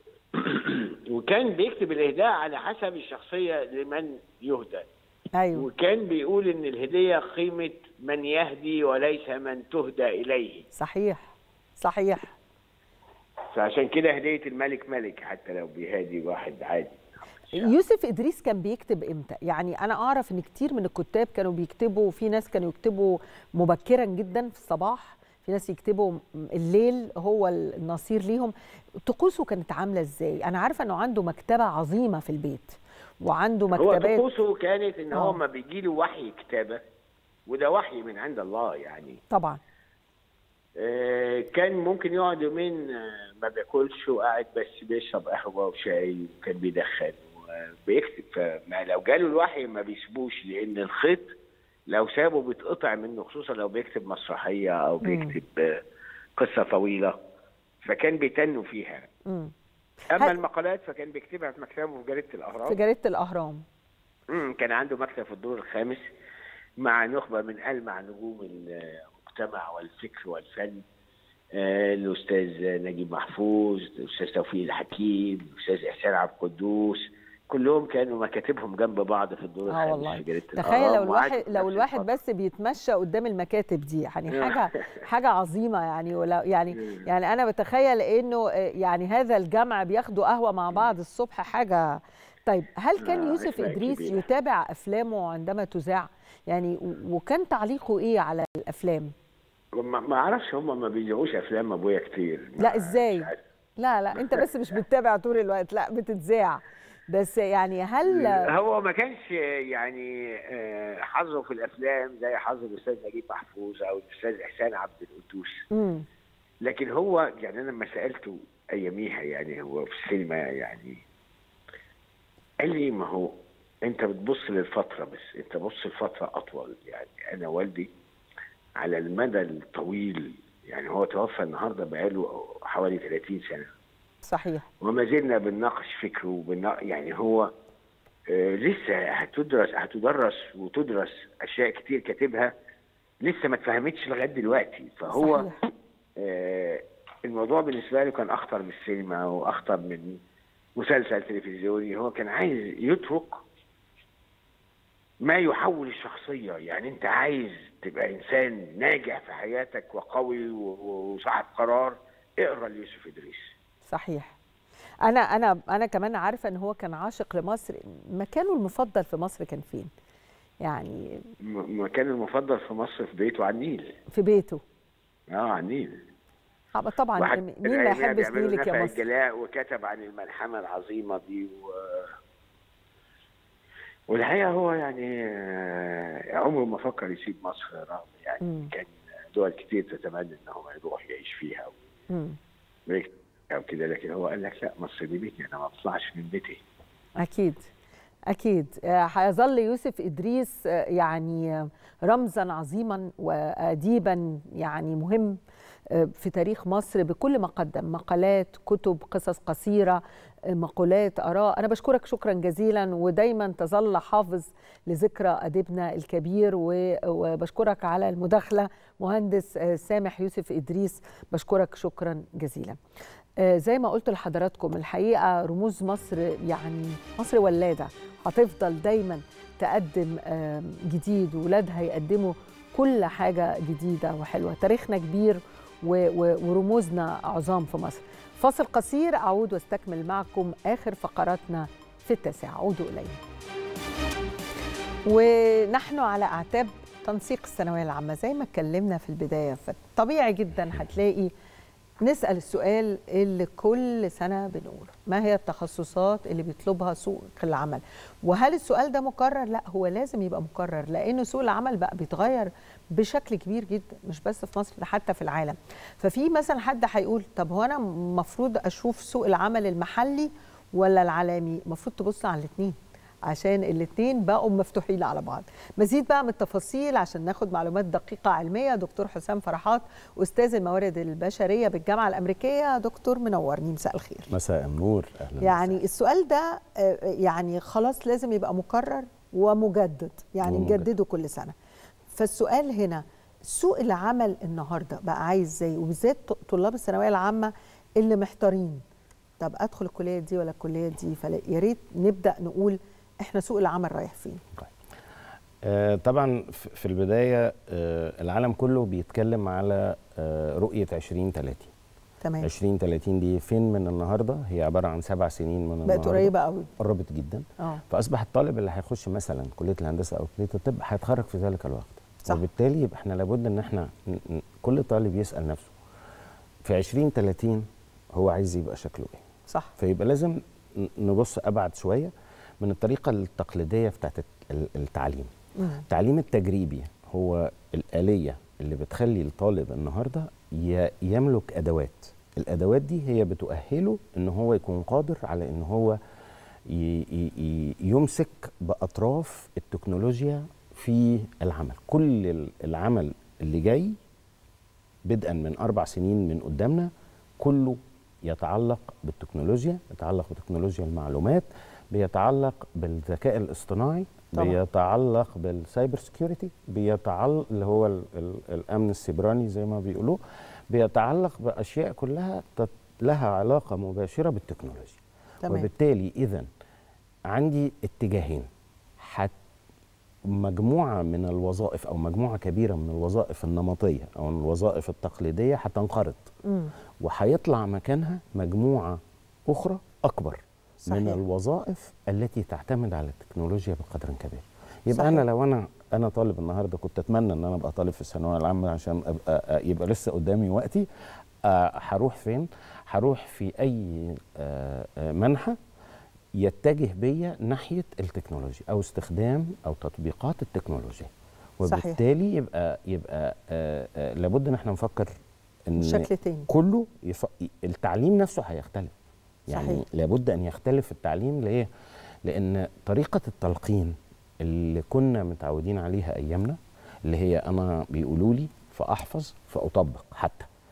وكان بيكتب الاهداء على حسب الشخصيه لمن يهدى ايوه وكان بيقول ان الهديه قيمه من يهدي وليس من تهدى اليه صحيح صحيح فعشان كده هديه الملك ملك حتى لو بيهادي واحد عادي يوسف ادريس كان بيكتب امتى يعني انا اعرف ان كتير من الكتاب كانوا بيكتبوا في ناس كانوا يكتبوا مبكرا جدا في الصباح في ناس يكتبوا الليل هو النصير ليهم طقوسه كانت عامله ازاي انا عارفه انه عنده مكتبه عظيمه في البيت وعنده هو مكتبات طقوسه كانت ان هو آه. ما بيجي له وحي كتابه وده وحي من عند الله يعني طبعا آه، كان ممكن يقعد يومين آه، ما بياكلش وقاعد بس بيشرب قهوه وشاي وكان بيدخن وبيكتب فما لو جاله الوحي ما بيسيبوش لان الخيط لو سابه بيتقطع منه خصوصا لو بيكتب مسرحيه او مم. بيكتب آه، قصه طويله فكان بيتنوا فيها مم. اما هل- المقالات فكان بيكتبها في مكتبه في جريده الاهرام في جريده الاهرام مم، كان عنده مكتب في الدور الخامس مع نخبة من ألمع نجوم المجتمع والفكر والفن آه، الأستاذ نجيب محفوظ الأستاذ توفيق الحكيم الأستاذ إحسان عبد القدوس كلهم كانوا مكاتبهم جنب بعض في الدور اه الخامس والله في جريدة تخيل لو الأهرام وقعدوا الواحد في لو نفس الواحد الفترة. بس بيتمشى قدام المكاتب دي يعني حاجه حاجه عظيمه يعني ولا يعني يعني انا بتخيل انه آه، يعني هذا الجمع بياخدوا قهوه مع بعض الصبح حاجه طيب هل كان آه، يوسف أخلاق ادريس كبيرة. يتابع افلامه عندما تذاع يعني و- وكان تعليقه ايه على الافلام ما ما اعرفش هم ما بيذيعوش افلام ابويا كتير لا ازاي لا لا انت بس مش بتتابع طول الوقت لا بتتذاع بس يعني هل هو ما كانش يعني آه، حظه في الافلام زي حظ الاستاذ نجيب محفوظ او الاستاذ احسان عبد القدوس مم. لكن هو يعني انا لما سالته اياميها يعني هو في السينما يعني قال لي ما هو انت بتبص للفتره بس انت بص لفتره اطول يعني انا والدي على المدى الطويل يعني هو توفى النهارده بقاله حوالي 30 سنه صحيح وما زلنا بنناقش فكره وبنناقش يعني هو آه، لسه هتدرس هتدرس وتدرس اشياء كتير كاتبها لسه ما اتفهمتش لغايه دلوقتي فهو صحيح. آه، الموضوع بالنسبه له كان اخطر من السينما واخطر من مسلسل تلفزيوني هو كان عايز يترك ما يحول الشخصيه يعني انت عايز تبقى انسان ناجح في حياتك وقوي و- وصاحب قرار اقرا ليوسف ادريس صحيح انا انا انا كمان عارفه ان هو كان عاشق لمصر مكانه المفضل في مصر كان فين يعني م- مكانه المفضل في مصر في بيته على النيل في بيته اه على النيل آه، طبعا واحد مين من ما الأيام يحبش بيعملوا نيلك يا نفع مصر الجلاء وكتب عن الملحمه العظيمه دي و... والحقيقه هو يعني آه، عمره ما فكر يسيب مصر رغم يعني مم. كان دول كتير تتمنى ان هو يروح يعيش فيها مم. ويكتب او كده لكن هو قال لك لا مصر دي بيتي انا ما بطلعش من بيتي أكيد أكيد آه، هيظل يوسف إدريس آه، يعني آه، رمزا عظيما وأديبا يعني مهم آه، في تاريخ مصر بكل ما قدم مقالات كتب قصص قصيرة آه، مقولات آراء أنا بشكرك شكرا جزيلا ودايما تظل حافظ لذكرى أديبنا الكبير و- وبشكرك على المداخلة مهندس آه، سامح يوسف إدريس بشكرك شكرا جزيلا آه، زي ما قلت لحضراتكم الحقيقه رموز مصر يعني مصر ولاده هتفضل دايما تقدم آه، جديد وولادها يقدموا كل حاجه جديده وحلوه تاريخنا كبير و- و- ورموزنا عظام في مصر فاصل قصير اعود واستكمل معكم اخر فقراتنا في التاسعه عودوا الينا ونحن على اعتاب تنسيق الثانويه العامه زي ما اتكلمنا في البدايه فطبيعي جدا هتلاقي نسال السؤال اللي كل سنه بنقوله ما هي التخصصات اللي بيطلبها سوق العمل وهل السؤال ده مكرر لا هو لازم يبقى مكرر لانه سوق العمل بقى بيتغير بشكل كبير جدا مش بس في مصر ده حتى في العالم ففي مثلا حد هيقول طب هو انا المفروض اشوف سوق العمل المحلي ولا العالمي المفروض تبص على الاثنين عشان الاثنين بقوا مفتوحين على بعض مزيد بقى من التفاصيل عشان ناخد معلومات دقيقة علمية دكتور حسام فرحات أستاذ الموارد البشرية بالجامعة الأمريكية دكتور منورني مساء الخير مساء النور اهلا يعني السؤال ده آه، يعني خلاص لازم يبقى مكرر ومجدد يعني ومجدد. نجدده كل سنة فالسؤال هنا سوق العمل النهارده بقى عايز ازاي وبالذات ط- طلاب الثانويه العامه اللي محتارين طب ادخل الكليه دي ولا الكليه دي فيا ريت نبدا نقول احنا سوق العمل رايح فين آه، طبعا ف- في البدايه آه، العالم كله بيتكلم على آه، رؤيه 2030 تمام 2030 دي فين من النهارده هي عباره عن سبع سنين من النهارده بقت قريبه قوي قربت جدا اه فاصبح الطالب اللي هيخش مثلا كليه الهندسه او كليه الطب هيتخرج في ذلك الوقت صح. وبالتالي يبقى احنا لابد ان احنا ن- ن- كل طالب يسال نفسه في 2030 هو عايز يبقى شكله ايه صح فيبقى لازم ن- نبص ابعد شويه من الطريقه التقليديه بتاعت ال- التعليم التعليم التجريبي هو الآلية اللي بتخلي الطالب النهاردة ي- يملك أدوات الأدوات دي هي بتؤهله إن هو يكون قادر على إن هو ي- ي- ي- يمسك بأطراف التكنولوجيا في العمل كل ال- العمل اللي جاي بدءا من أربع سنين من قدامنا كله يتعلق بالتكنولوجيا يتعلق بتكنولوجيا المعلومات بيتعلق بالذكاء الاصطناعي طبعاً. بيتعلق بالسايبر سكيورتي بيتعلق اللي هو ال ال الامن السيبراني زي ما بيقولوه بيتعلق باشياء كلها تت- لها علاقه مباشره بالتكنولوجيا تمام. وبالتالي اذا عندي اتجاهين حت مجموعه من الوظائف او مجموعه كبيره من الوظائف النمطيه او الوظائف التقليديه هتنقرض مم. وهيطلع مكانها مجموعه اخرى اكبر صحيح. من صحيح. الوظائف التي تعتمد على التكنولوجيا بقدر كبير يبقى صحيح. انا لو انا انا طالب النهارده كنت اتمنى ان انا ابقى طالب في الثانويه العامه عشان ابقى آه، يبقى لسه قدامي وقتي آه، هروح فين هروح في اي آه، آه، منحى يتجه بيا ناحيه التكنولوجيا او استخدام او تطبيقات التكنولوجيا صحيح. وبالتالي يبقى يبقى آه، آه، لابد ان احنا نفكر ان بشكل تاني. كله يف... التعليم نفسه هيختلف يعني صحيح. لابد ان يختلف التعليم ليه لان طريقه التلقين اللي كنا متعودين عليها ايامنا اللي هي انا بيقولوا لي فاحفظ فاطبق حتى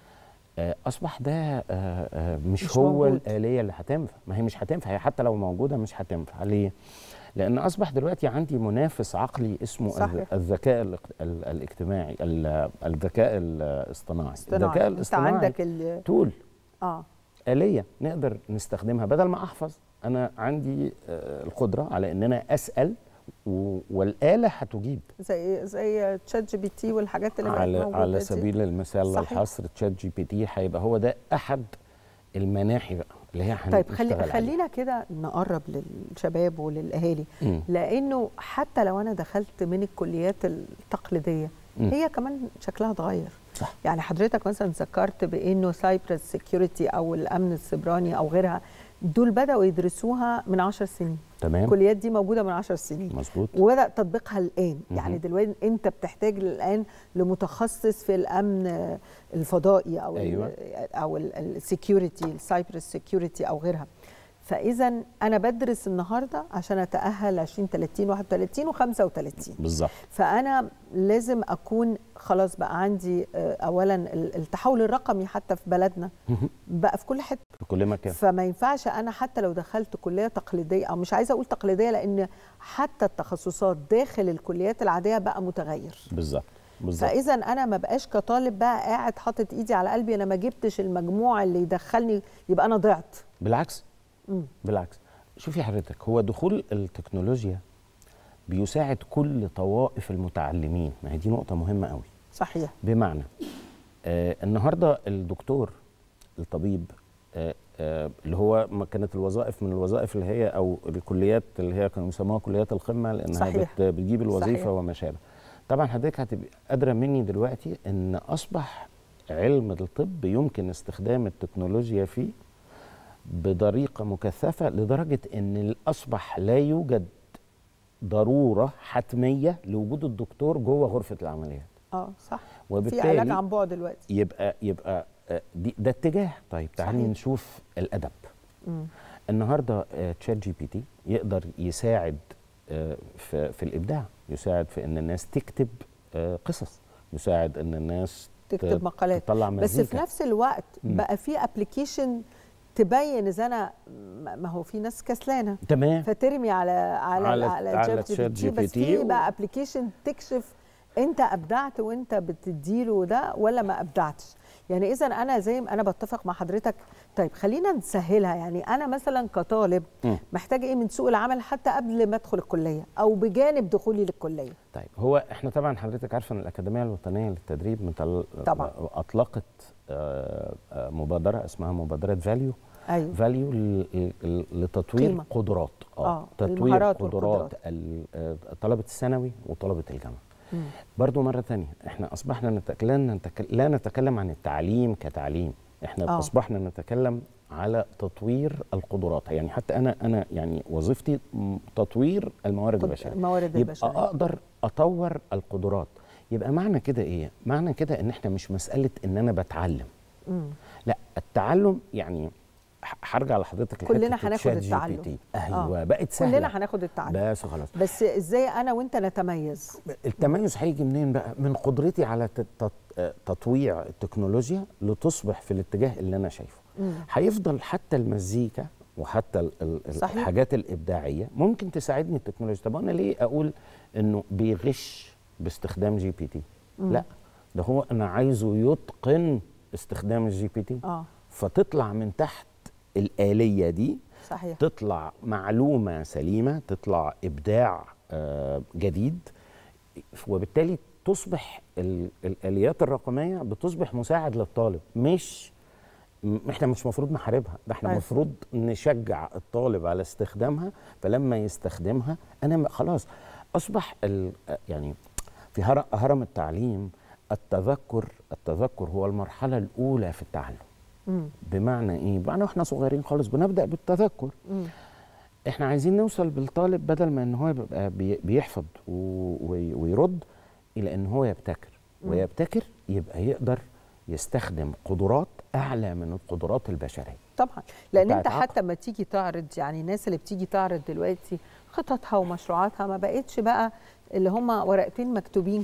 آه، اصبح ده آه، آه، مش, مش هو موجود. الاليه اللي هتنفع ما هي مش هتنفع هي حتى لو موجوده مش هتنفع ليه لان اصبح دلوقتي عندي منافس عقلي اسمه صحيح. صحيح. الذكاء الاق- ال- الاجتماعي ال- الذكاء الاصطناعي اصطناعي. الذكاء انت الاصطناعي عندك ال تول اه آلية نقدر نستخدمها بدل ما أحفظ أنا عندي آه، القدرة على إن أنا أسأل و- والآلة هتجيب زي زي تشات جي بي تي والحاجات اللي بقت على موجودة على دي. سبيل المثال صحيح. الحصر تشات جي بي تي هيبقى هو ده أحد المناحي بقى اللي هي طيب هنشتغل خلي عليها. خلينا كده نقرب للشباب وللاهالي مم. لانه حتى لو انا دخلت من الكليات التقليديه مم. هي كمان شكلها اتغير صح. يعني حضرتك مثلا ذكرت بانه سايبرس سيكيورتي او الامن السيبراني او غيرها دول بداوا يدرسوها من 10 سنين تمام الكليات دي موجوده من 10 سنين مظبوط وبدا تطبيقها الان مهم. يعني دلوقتي انت بتحتاج الان لمتخصص في الامن الفضائي او أيوة. ال او السكيورتي السايبر سكيورتي او غيرها فاذا انا بدرس النهارده عشان اتاهل 20 30 31 و35 بالظبط فانا لازم اكون خلاص بقى عندي آه، اولا ال- التحول الرقمي حتى في بلدنا بقى في كل حته في كل مكان فما ينفعش انا حتى لو دخلت كليه تقليديه او مش عايزه اقول تقليديه لان حتى التخصصات داخل الكليات العاديه بقى متغير بالظبط بالظبط فاذا انا ما بقاش كطالب بقى قاعد حاطط ايدي على قلبي انا ما جبتش المجموع اللي يدخلني يبقى انا ضعت بالعكس مم. بالعكس شوفي حضرتك هو دخول التكنولوجيا بيساعد كل طوائف المتعلمين ما هي دي نقطة مهمة قوي صحيح بمعنى آه النهارده الدكتور الطبيب آه آه اللي هو ما كانت الوظائف من الوظائف اللي هي او الكليات اللي هي كانوا يسموها كليات القمه لانها صحيح. بت بتجيب الوظيفه صحيح. وما شابه. طبعا حضرتك هتبقى قادره مني دلوقتي ان اصبح علم الطب يمكن استخدام التكنولوجيا فيه بطريقه مكثفه لدرجه ان اصبح لا يوجد ضروره حتميه لوجود الدكتور جوه غرفه العمليات. اه صح في وبالتالي علاج عن بعد دلوقتي يبقى يبقى آه، دي ده اتجاه طيب تعالي صحيح. نشوف الادب مم. النهارده تشات جي بي تي يقدر يساعد آه، في في الابداع يساعد في ان الناس تكتب آه، قصص يساعد ان الناس ت- تكتب مقالات تطلع بس في مزيكا. نفس الوقت مم. بقى في ابلكيشن تبين اذا انا ما ما هو في ناس كسلانه تمام فترمي على على على- على, على على تشات جي جي بي بي تي بس تي في و- بقى ابلكيشن تكشف انت ابدعت وانت بتديله ده ولا ما ابدعتش يعني اذا انا زي ما انا بتفق مع حضرتك طيب خلينا نسهلها يعني انا مثلا كطالب مم. محتاج ايه من سوق العمل حتى قبل ما ادخل الكليه او بجانب دخولي للكليه طيب هو احنا طبعا حضرتك عارفه ان الاكاديميه الوطنيه للتدريب متل... طبعا. اطلقت آه، آه، مبادره اسمها مبادره فاليو ايوه فاليو لتطوير قيمة. قدرات آه، تطوير المهارات قدرات والقدرات. ال- آه، طلبه الثانوي وطلبه الجامعه مم. برضو مرة تانية احنا أصبحنا نتك... لا, نتك... لا نتكلم عن التعليم كتعليم احنا آه. أوه. أصبحنا نتكلم على تطوير القدرات يعني حتى أنا أنا يعني وظيفتي م- تطوير الموارد قد- البشرية الموارد يبقى البشرية. أقدر أطور القدرات يبقى معنى كده إيه؟ معنى كده إن احنا مش مسألة إن أنا بتعلم مم. لا التعلم يعني ح- هرجع لحضرتك كلنا لحتة هناخد شات جي بي التعلم. تي. آه. ايوه بقت سهله كلنا هناخد التعلم بس خلاص بس ازاي انا وانت نتميز التميز هيجي منين بقى؟ من قدرتي على تت- تط- تطويع التكنولوجيا لتصبح في الاتجاه اللي انا شايفه. مم. هيفضل حتى المزيكا وحتى ال- ال- صحيح. الحاجات الابداعيه ممكن تساعدني التكنولوجيا، طب انا ليه اقول انه بيغش باستخدام جي بي تي؟ مم. لا ده هو انا عايزه يتقن استخدام الجي بي تي اه فتطلع من تحت الآلية دي صحيح تطلع معلومة سليمة تطلع إبداع آه، جديد وبالتالي تصبح ال- الآليات الرقمية بتصبح مساعد للطالب مش م- احنا مش المفروض نحاربها ده احنا أيوة. المفروض نشجع الطالب على استخدامها فلما يستخدمها انا م- خلاص اصبح ال- يعني في هر- هرم التعليم التذكر التذكر هو المرحله الاولى في التعلم مم. بمعنى ايه بمعنى واحنا صغيرين خالص بنبدا بالتذكر مم. احنا عايزين نوصل بالطالب بدل ما ان هو يبقى بي- بيحفظ و- وي- ويرد الى ان هو يبتكر مم. ويبتكر يبقى يقدر يستخدم قدرات اعلى من القدرات البشريه طبعا لان بتاعت انت عقل. حتى ما تيجي تعرض يعني الناس اللي بتيجي تعرض دلوقتي خططها ومشروعاتها ما بقتش بقى اللي هم ورقتين مكتوبين كده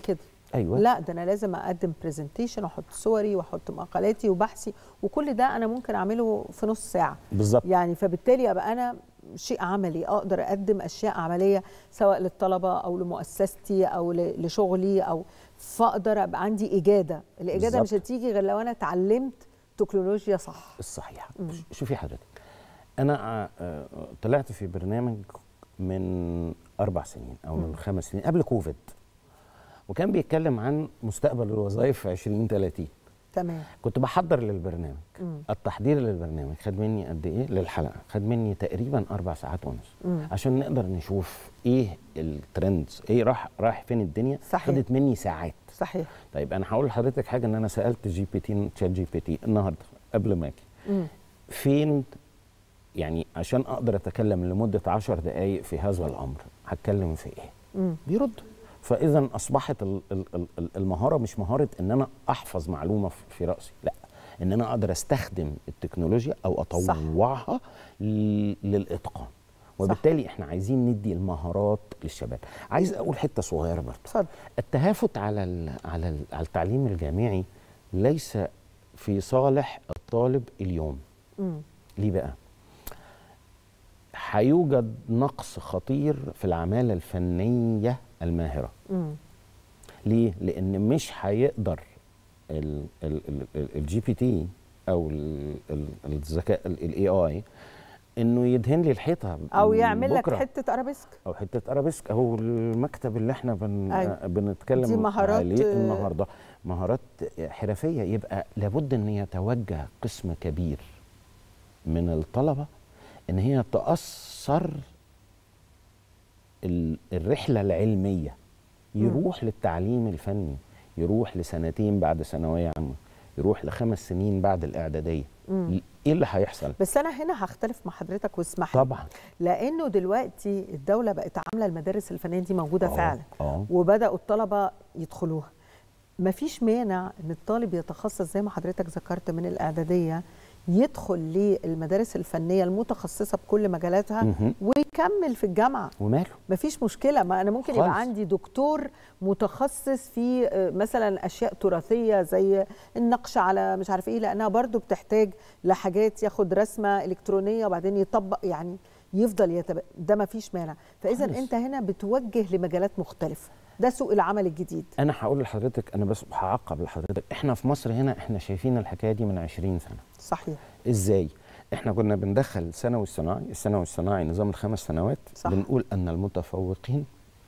أيوة. لا ده انا لازم اقدم برزنتيشن واحط صوري واحط مقالاتي وبحثي وكل ده انا ممكن اعمله في نص ساعه بالظبط يعني فبالتالي ابقى انا شيء عملي اقدر اقدم اشياء عمليه سواء للطلبه او لمؤسستي او ل- لشغلي او فاقدر ابقى عندي اجاده الاجاده بالظبط. مش هتيجي غير لو انا اتعلمت تكنولوجيا صح الصحيحه مم. شوفي حضرتك انا آه، طلعت في برنامج من اربع سنين او من مم. خمس سنين قبل كوفيد وكان بيتكلم عن مستقبل الوظائف في 2030 تمام كنت بحضر للبرنامج مم. التحضير للبرنامج خد مني قد ايه للحلقه خد مني تقريبا اربع ساعات ونص مم. عشان نقدر نشوف ايه الترندز ايه راح رايح فين الدنيا صحيح. خدت مني ساعات صحيح طيب انا هقول لحضرتك حاجه ان انا سالت جي بي تي تشات جي بي تي النهارده قبل ما اجي مم. فين يعني عشان اقدر اتكلم لمده عشر دقائق في هذا الامر هتكلم في ايه مم. بيرد فاذا اصبحت ال- ال- ال- ال- المهاره مش مهاره ان انا احفظ معلومه في- في راسي لا ان انا اقدر استخدم التكنولوجيا او اطوعها ل- للاتقان وبالتالي احنا عايزين ندي المهارات للشباب عايز اقول حته صغيره برضه اتفضل التهافت على ال على ال على التعليم الجامعي ليس في صالح الطالب اليوم مم. ليه بقى هيوجد نقص خطير في العماله الفنيه الماهره مم. ليه لان مش هيقدر الجي بي تي او ال- ال- الذكاء الاي اي انه يدهن لي الحيطه او يعمل لك بكرة. حته ارابيسك او حته ارابيسك او المكتب اللي احنا بن أيوة. بنتكلم دي مهارات، عليه آه، النهارده مهارات حرفيه يبقى لابد ان يتوجه قسم كبير من الطلبه ان هي تاثر ال- الرحله العلميه يروح للتعليم الفني يروح لسنتين بعد ثانويه عامه يروح لخمس سنين بعد الاعداديه مم. ايه اللي هيحصل بس انا هنا هختلف مع حضرتك واسمح لي. طبعا لانه دلوقتي الدوله بقت عامله المدارس الفنيه دي موجوده آه، فعلا اه وبداوا الطلبه يدخلوها مفيش مانع ان الطالب يتخصص زي ما حضرتك ذكرت من الاعداديه يدخل للمدارس الفنيه المتخصصه بكل مجالاتها مهم. ويكمل في الجامعه وماله مفيش مشكله ما انا ممكن يبقى خالص. عندي دكتور متخصص في آه، مثلا اشياء تراثيه زي النقش على مش عارف ايه لانها برضو بتحتاج لحاجات ياخد رسمه الكترونيه وبعدين يطبق يعني يفضل يتب... ده مفيش مانع فاذا خالص. انت هنا بتوجه لمجالات مختلفه ده سوق العمل الجديد انا هقول لحضرتك انا بس هعقب لحضرتك احنا في مصر هنا احنا شايفين الحكايه دي من 20 سنه صحيح ازاي احنا كنا بندخل الثانوي الصناعي الثانوي الصناعي نظام الخمس سنوات صح. بنقول ان المتفوقين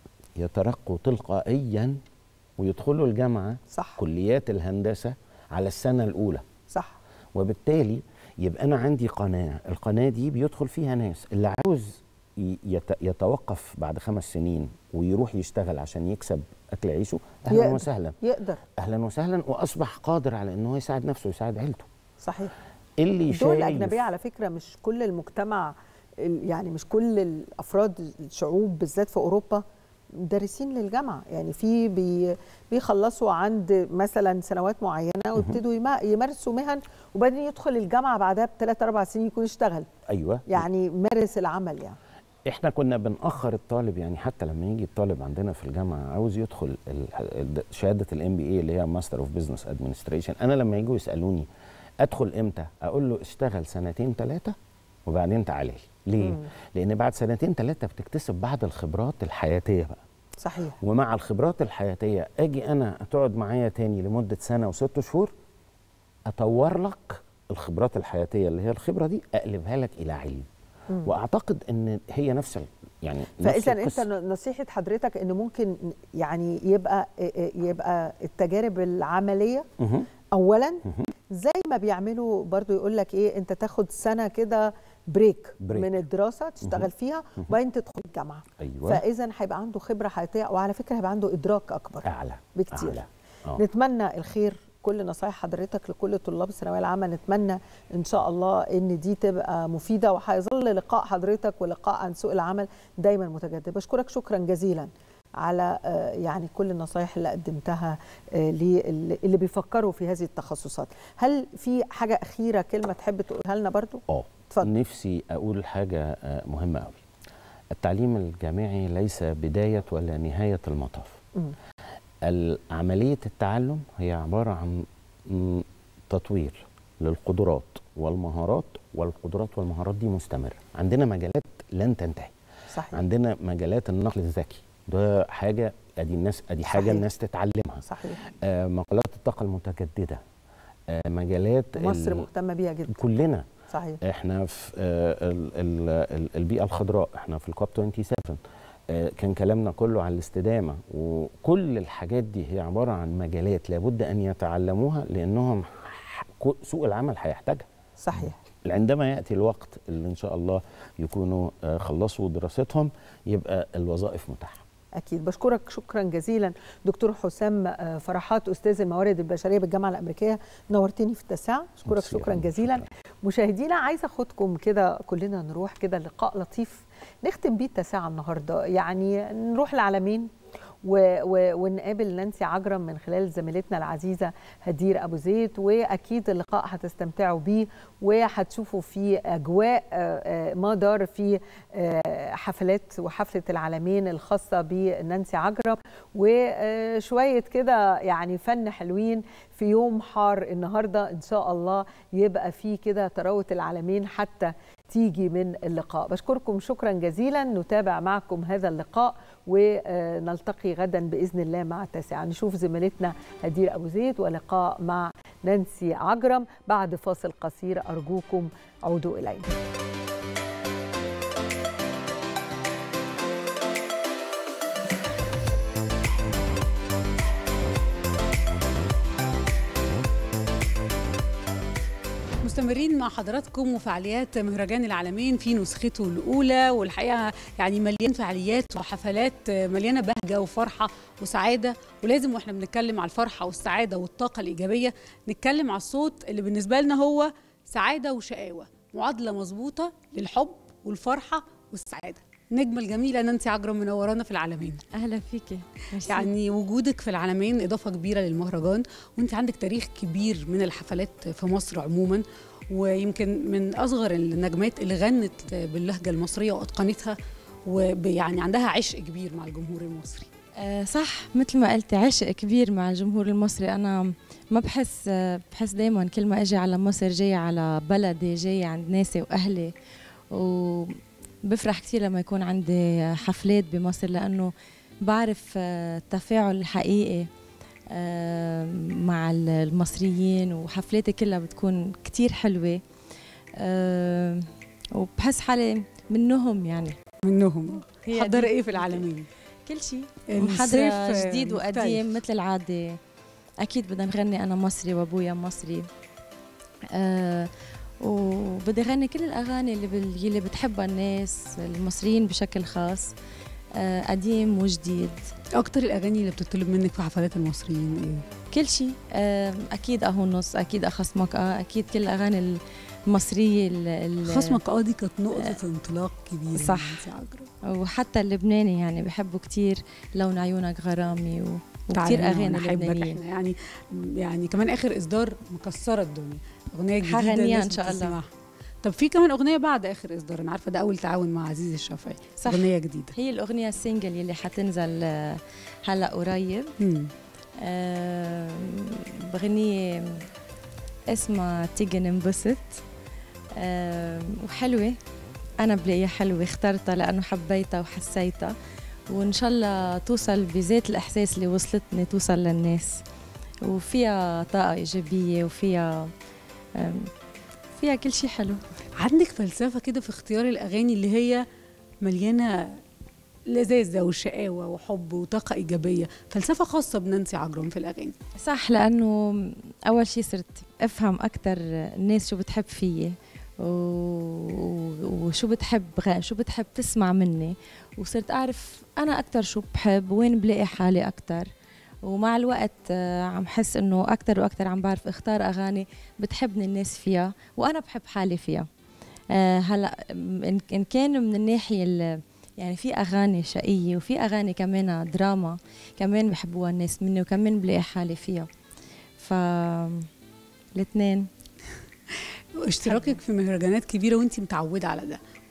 يترقوا تلقائيا ويدخلوا الجامعه صح كليات الهندسه على السنه الاولى صح وبالتالي يبقى انا عندي قناه القناه دي بيدخل فيها ناس اللي عاوز ي- يت- يتوقف بعد خمس سنين ويروح يشتغل عشان يكسب اكل عيشه اهلا يقدر. وسهلا يقدر اهلا وسهلا واصبح قادر على ان هو يساعد نفسه ويساعد عيلته صحيح اللي الدول شايف الأجنبية على فكرة مش كل المجتمع ال- يعني مش كل الأفراد الشعوب بالذات في أوروبا مدرسين للجامعة يعني في بي بيخلصوا عند مثلا سنوات معينة ويبتدوا يما- يمارسوا مهن وبعدين يدخل الجامعة بعدها بثلاث أربع سنين يكون اشتغل ايوه يعني مارس العمل يعني احنا كنا بنأخر الطالب يعني حتى لما يجي الطالب عندنا في الجامعه عاوز يدخل ال- ال- شهاده الام بي اي اللي هي ماستر اوف بزنس ادمنستريشن انا لما يجوا يسالوني ادخل امتى اقول له اشتغل سنتين ثلاثه وبعدين تعالى لي ليه مم. لان بعد سنتين ثلاثه بتكتسب بعض الخبرات الحياتيه بقى صحيح ومع الخبرات الحياتيه اجي انا تقعد معايا تاني لمده سنه وست شهور اطور لك الخبرات الحياتيه اللي هي الخبره دي اقلبها لك الى علم مم. واعتقد ان هي نفس ال- يعني نفس فاذا انت القصة. نصيحه حضرتك ان ممكن يعني يبقى يبقى التجارب العمليه مهم. اولا زي ما بيعملوا برضو يقول لك ايه انت تاخد سنه كده بريك, بريك. من الدراسه تشتغل مهم. فيها مهم. وبعدين تدخل الجامعه ايوه فاذا هيبقى عنده خبره حياتيه وعلى فكره هيبقى عنده ادراك اكبر اعلى بكتير أعلى. آه. نتمنى الخير كل نصايح حضرتك لكل طلاب الثانويه العامه نتمنى ان شاء الله ان دي تبقى مفيده وهيظل لقاء حضرتك ولقاء عن سوق العمل دايما متجدد بشكرك شكرا جزيلا على آه، يعني كل النصايح اللي قدمتها آه، للي اللي بيفكروا في هذه التخصصات هل في حاجه اخيره كلمه تحب تقولها لنا برضو اه اتفضل. نفسي اقول حاجه آه، مهمه قوي التعليم الجامعي ليس بدايه ولا نهايه المطاف مم. عمليه التعلم هي عباره عن م، تطوير للقدرات والمهارات والقدرات والمهارات دي مستمره عندنا مجالات لن تنتهي صحيح عندنا مجالات النقل الذكي ده حاجه ادي الناس ادي حاجه صحيح. الناس تتعلمها صحيح آه مقالات الطاقه المتجدده آه مجالات مصر ال- مهتمه بيها جدا كلنا صحيح احنا في آه، ال- ال- ال- البيئه الخضراء احنا في الكوب 27 آه، كان كلامنا كله عن الاستدامه وكل الحاجات دي هي عباره عن مجالات لابد ان يتعلموها لانهم ح- كو- سوق العمل هيحتاجها صحيح عندما ياتي الوقت اللي ان شاء الله يكونوا آه، خلصوا دراستهم يبقى الوظائف متاحه اكيد بشكرك شكرا جزيلا دكتور حسام آه، فرحات استاذ الموارد البشريه بالجامعه الامريكيه نورتني في التاسعه اشكرك ميرسي يا شكرا فندم، جزيلا مشاهدينا عايزه اخدكم كده كلنا نروح كده لقاء لطيف نختم بيه التاسعه النهارده يعني نروح العالمين و و ونقابل نانسي عجرم من خلال زميلتنا العزيزه هدير ابو زيد واكيد اللقاء هتستمتعوا بيه وهتشوفوا فيه اجواء آه، آه، ما دار في آه، حفلات وحفله العالمين الخاصه بنانسي عجرم وشويه كده يعني فن حلوين في يوم حار النهارده ان شاء الله يبقى فيه كده تراوة العالمين حتى تيجي من اللقاء بشكركم شكرا جزيلا نتابع معكم هذا اللقاء ونلتقي غدا باذن الله مع التاسعه نشوف زميلتنا هدير ابو زيد ولقاء مع نانسي عجرم بعد فاصل قصير ارجوكم عودوا الينا مستمرين مع حضراتكم وفعاليات مهرجان العالمين في نسخته الأولى والحقيقة يعني مليان فعاليات وحفلات مليانة بهجة وفرحة وسعادة ولازم واحنا بنتكلم على الفرحة والسعادة والطاقة الإيجابية نتكلم على الصوت اللي بالنسبة لنا هو سعادة وشقاوة معادلة مظبوطة للحب والفرحة والسعادة النجمة الجميلة نانسي عجرم منورانا في العالمين اهلا فيكي ميرسي. يعني وجودك في العالمين إضافة كبيرة للمهرجان وانت عندك تاريخ كبير من الحفلات في مصر عموما ويمكن من أصغر النجمات اللي غنت باللهجة المصرية وأتقنتها ويعني عندها عشق كبير مع الجمهور المصري آه صح مثل ما قلتي عشق كبير مع الجمهور المصري انا ما بحس آه بحس دائما كل ما اجي على مصر جاي على بلدي جاي عند ناسي واهلي وبفرح كثير لما يكون عندي حفلات بمصر لانه بعرف آه التفاعل الحقيقي آه مع المصريين وحفلاتي كلها بتكون كتير حلوة آه وبحس حالي منهم يعني منهم هي حضر دي- ايه في العالمين كل شيء الصيف محضرة جديد مختلف. وقديم مثل العادة أكيد بدنا نغني أنا مصري وأبويا مصري آه وبدي غني كل الأغاني اللي بال- اللي بتحبها الناس المصريين بشكل خاص آه قديم وجديد أكتر الأغاني اللي بتطلب منك في حفلات المصريين إيه؟ كل شيء آه أكيد أهو نص أكيد أخصمك آه أكيد كل الأغاني المصرية ال- ال- خصمك اه دي كانت نقطة انطلاق كبيرة صح. لنانسي عجرم. وحتى اللبناني يعني بحبوا كتير لون عيونك غرامي و... تعالي وكتير هنا أغاني وأنا أحبك لبنانية احنا يعني يعني كمان آخر إصدار مكسرة الدنيا أغنية جديدة حغنيها الناس إن شاء الله. بتسمعها. طب في كمان أغنية بعد آخر إصدار أنا عارفة ده أول تعاون مع عزيز الشافعي صح أغنية جديدة هي الأغنية السنجل يلي حتنزل آه، هلا قريب مم. آه، بغنية اسمها تيجي ننبسط آه، وحلوة أنا بلاقيها حلوة اخترتها لأنه حبيتها وحسيتها وإن شاء الله توصل بذات الإحساس اللي وصلتني توصل للناس وفيها طاقة إيجابية وفيها آم، فيها كل شيء حلو عندك فلسفة كده في اختيار الأغاني اللي هي مليانة لذاذة وشقاوة وحب وطاقة إيجابية فلسفة خاصة بنانسي عجرم في الأغاني صح لأنه أول شيء صرت أفهم أكتر الناس شو بتحب فيي و- و- وشو بتحب غ- شو بتحب تسمع مني وصرت أعرف أنا أكتر شو بحب وين بلاقي حالي أكتر ومع الوقت آه، عم حس إنه أكتر وأكتر عم بعرف اختار أغاني بتحبني الناس فيها وأنا بحب حالي فيها آه، هلا م- إن إن كان من الناحية ال- يعني في أغاني شقية وفي أغاني كمان دراما كمان بحبوها الناس مني وكمان بلاقي حالي فيها ف الاثنين اشتراكك في مهرجانات كبيرة وانت متعودة على ده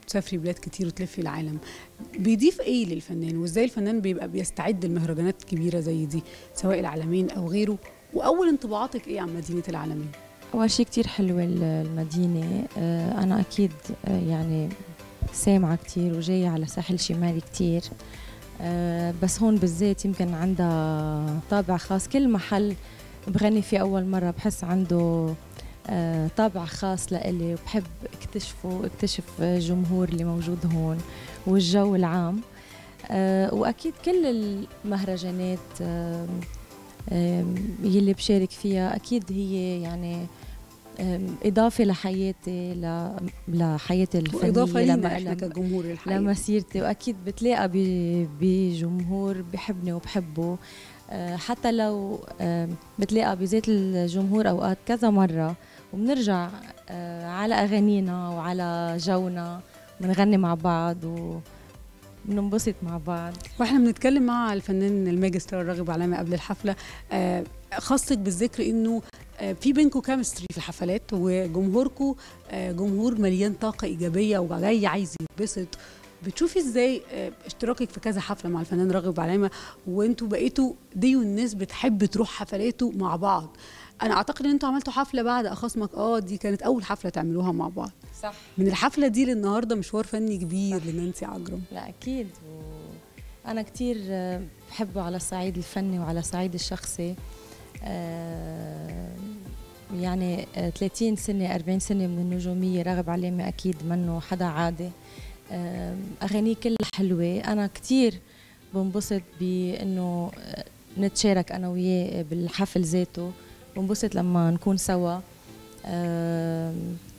تسافري بلاد كتير وتلفي العالم بيضيف ايه للفنان وازاي الفنان بيبقى بيستعد لمهرجانات كبيره زي دي سواء العالمين او غيره واول انطباعاتك ايه عن مدينه العالمين أول شيء كتير حلوة ال- المدينة آه، أنا أكيد آه، يعني سامعة كتير وجاية على ساحل شمالي كتير آه، بس هون بالذات يمكن عندها طابع خاص كل محل بغني فيه أول مرة بحس عنده آه، طابع خاص لإلي وبحب اكتشفه اكتشف الجمهور اللي موجود هون والجو العام آه، وأكيد كل المهرجانات آم، آم، يلي بشارك فيها أكيد هي يعني آم، إضافة لحياتي ل- لحياتي الفنية واضافه لينا لما- احنا لما- كجمهور الحقيقه لمسيرتي واكيد بتلاقى ب- بجمهور بحبني وبحبه آه، حتى لو آم، بتلاقى بذات الجمهور اوقات كذا مره وبنرجع آه، على اغانينا وعلى جونا بنغني مع بعض وبننبسط مع بعض واحنا بنتكلم مع الفنان الماجستير راغب علامه قبل الحفله آه، خاصك بالذكر انه آه، في بينكم كيمستري في الحفلات وجمهوركم آه، جمهور مليان طاقه ايجابيه وجاي عايز يتبسط بتشوفي ازاي آه، اشتراكك في كذا حفله مع الفنان راغب علامه وانتوا بقيتوا دي والناس بتحب تروح حفلاته مع بعض انا اعتقد ان انتوا عملتوا حفله بعد اخصمك اه دي كانت اول حفله تعملوها مع بعض صح من الحفله دي للنهارده مشوار فني كبير لنانسي عجرم لا اكيد و... انا كتير آه، بحبه على الصعيد الفني وعلى الصعيد الشخصي آه، يعني آه، 30 سنة 40 سنة من النجومية راغب علامة أكيد منه حدا عادي آه، أغانيه كلها حلوة أنا كتير بنبسط بأنه آه، نتشارك أنا وياه بالحفل ذاته بنبسط لما نكون سوا آه،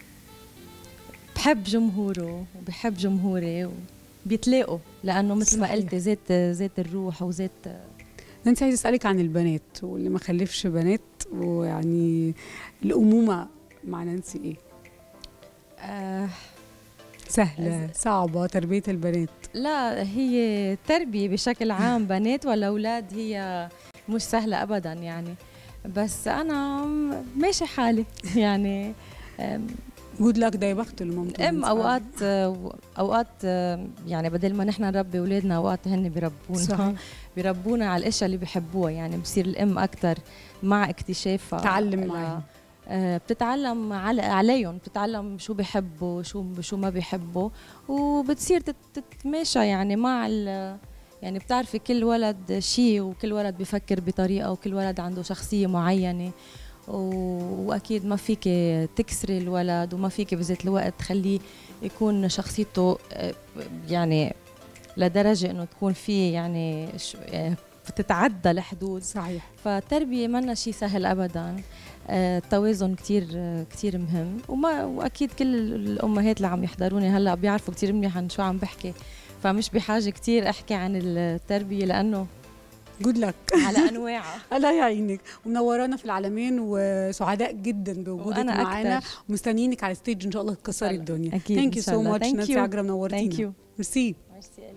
بحب جمهوره وبحب جمهوري بيتلاقوا لانه مثل ما صحيح. قلت ذات ذات الروح وذات نانسي عايز اسالك عن البنات واللي ما خلفش بنات ويعني الامومه مع نانسي ايه آه سهله صعبه تربيه البنات لا هي تربيه بشكل عام بنات ولا اولاد هي مش سهله ابدا يعني بس انا ماشي حالي يعني جود لك ده يا بخت لمامته ام اوقات اوقات يعني بدل ما نحن نربي اولادنا اوقات هن بيربونا صحيح. بيربونا على الاشياء اللي بيحبوها يعني بصير الام اكثر مع اكتشافها تعلم ل- معاهم. آه، بتتعلم على عليهم بتتعلم شو بيحبوا شو شو ما بيحبوا وبتصير تت- تتماشى يعني مع ال يعني بتعرفي كل ولد شيء وكل ولد بيفكر بطريقه وكل ولد عنده شخصيه معينه و- واكيد ما فيك تكسري الولد وما فيك بذات الوقت تخليه يكون شخصيته آه، يعني لدرجه انه تكون في يعني شو- آه، بتتعدى الحدود صحيح فالتربيه منا شيء سهل ابدا آه، التوازن كتير آه، كتير مهم وما واكيد كل الامهات اللي عم يحضروني هلا بيعرفوا كتير منيح عن شو عم بحكي فمش بحاجه كتير احكي عن التربيه لانه جود لك على انواعها الله يعينك ومنورانا في العالمين وسعداء جدا بوجودك وأنا معانا أكتر. ومستنيينك على الستيج ان شاء الله تكسري الدنيا أكيد ثانك إن يو شاء سو الله. ماتش Thank نانسي you. عجرم نورتينا Thank you. ميرسي ميرسي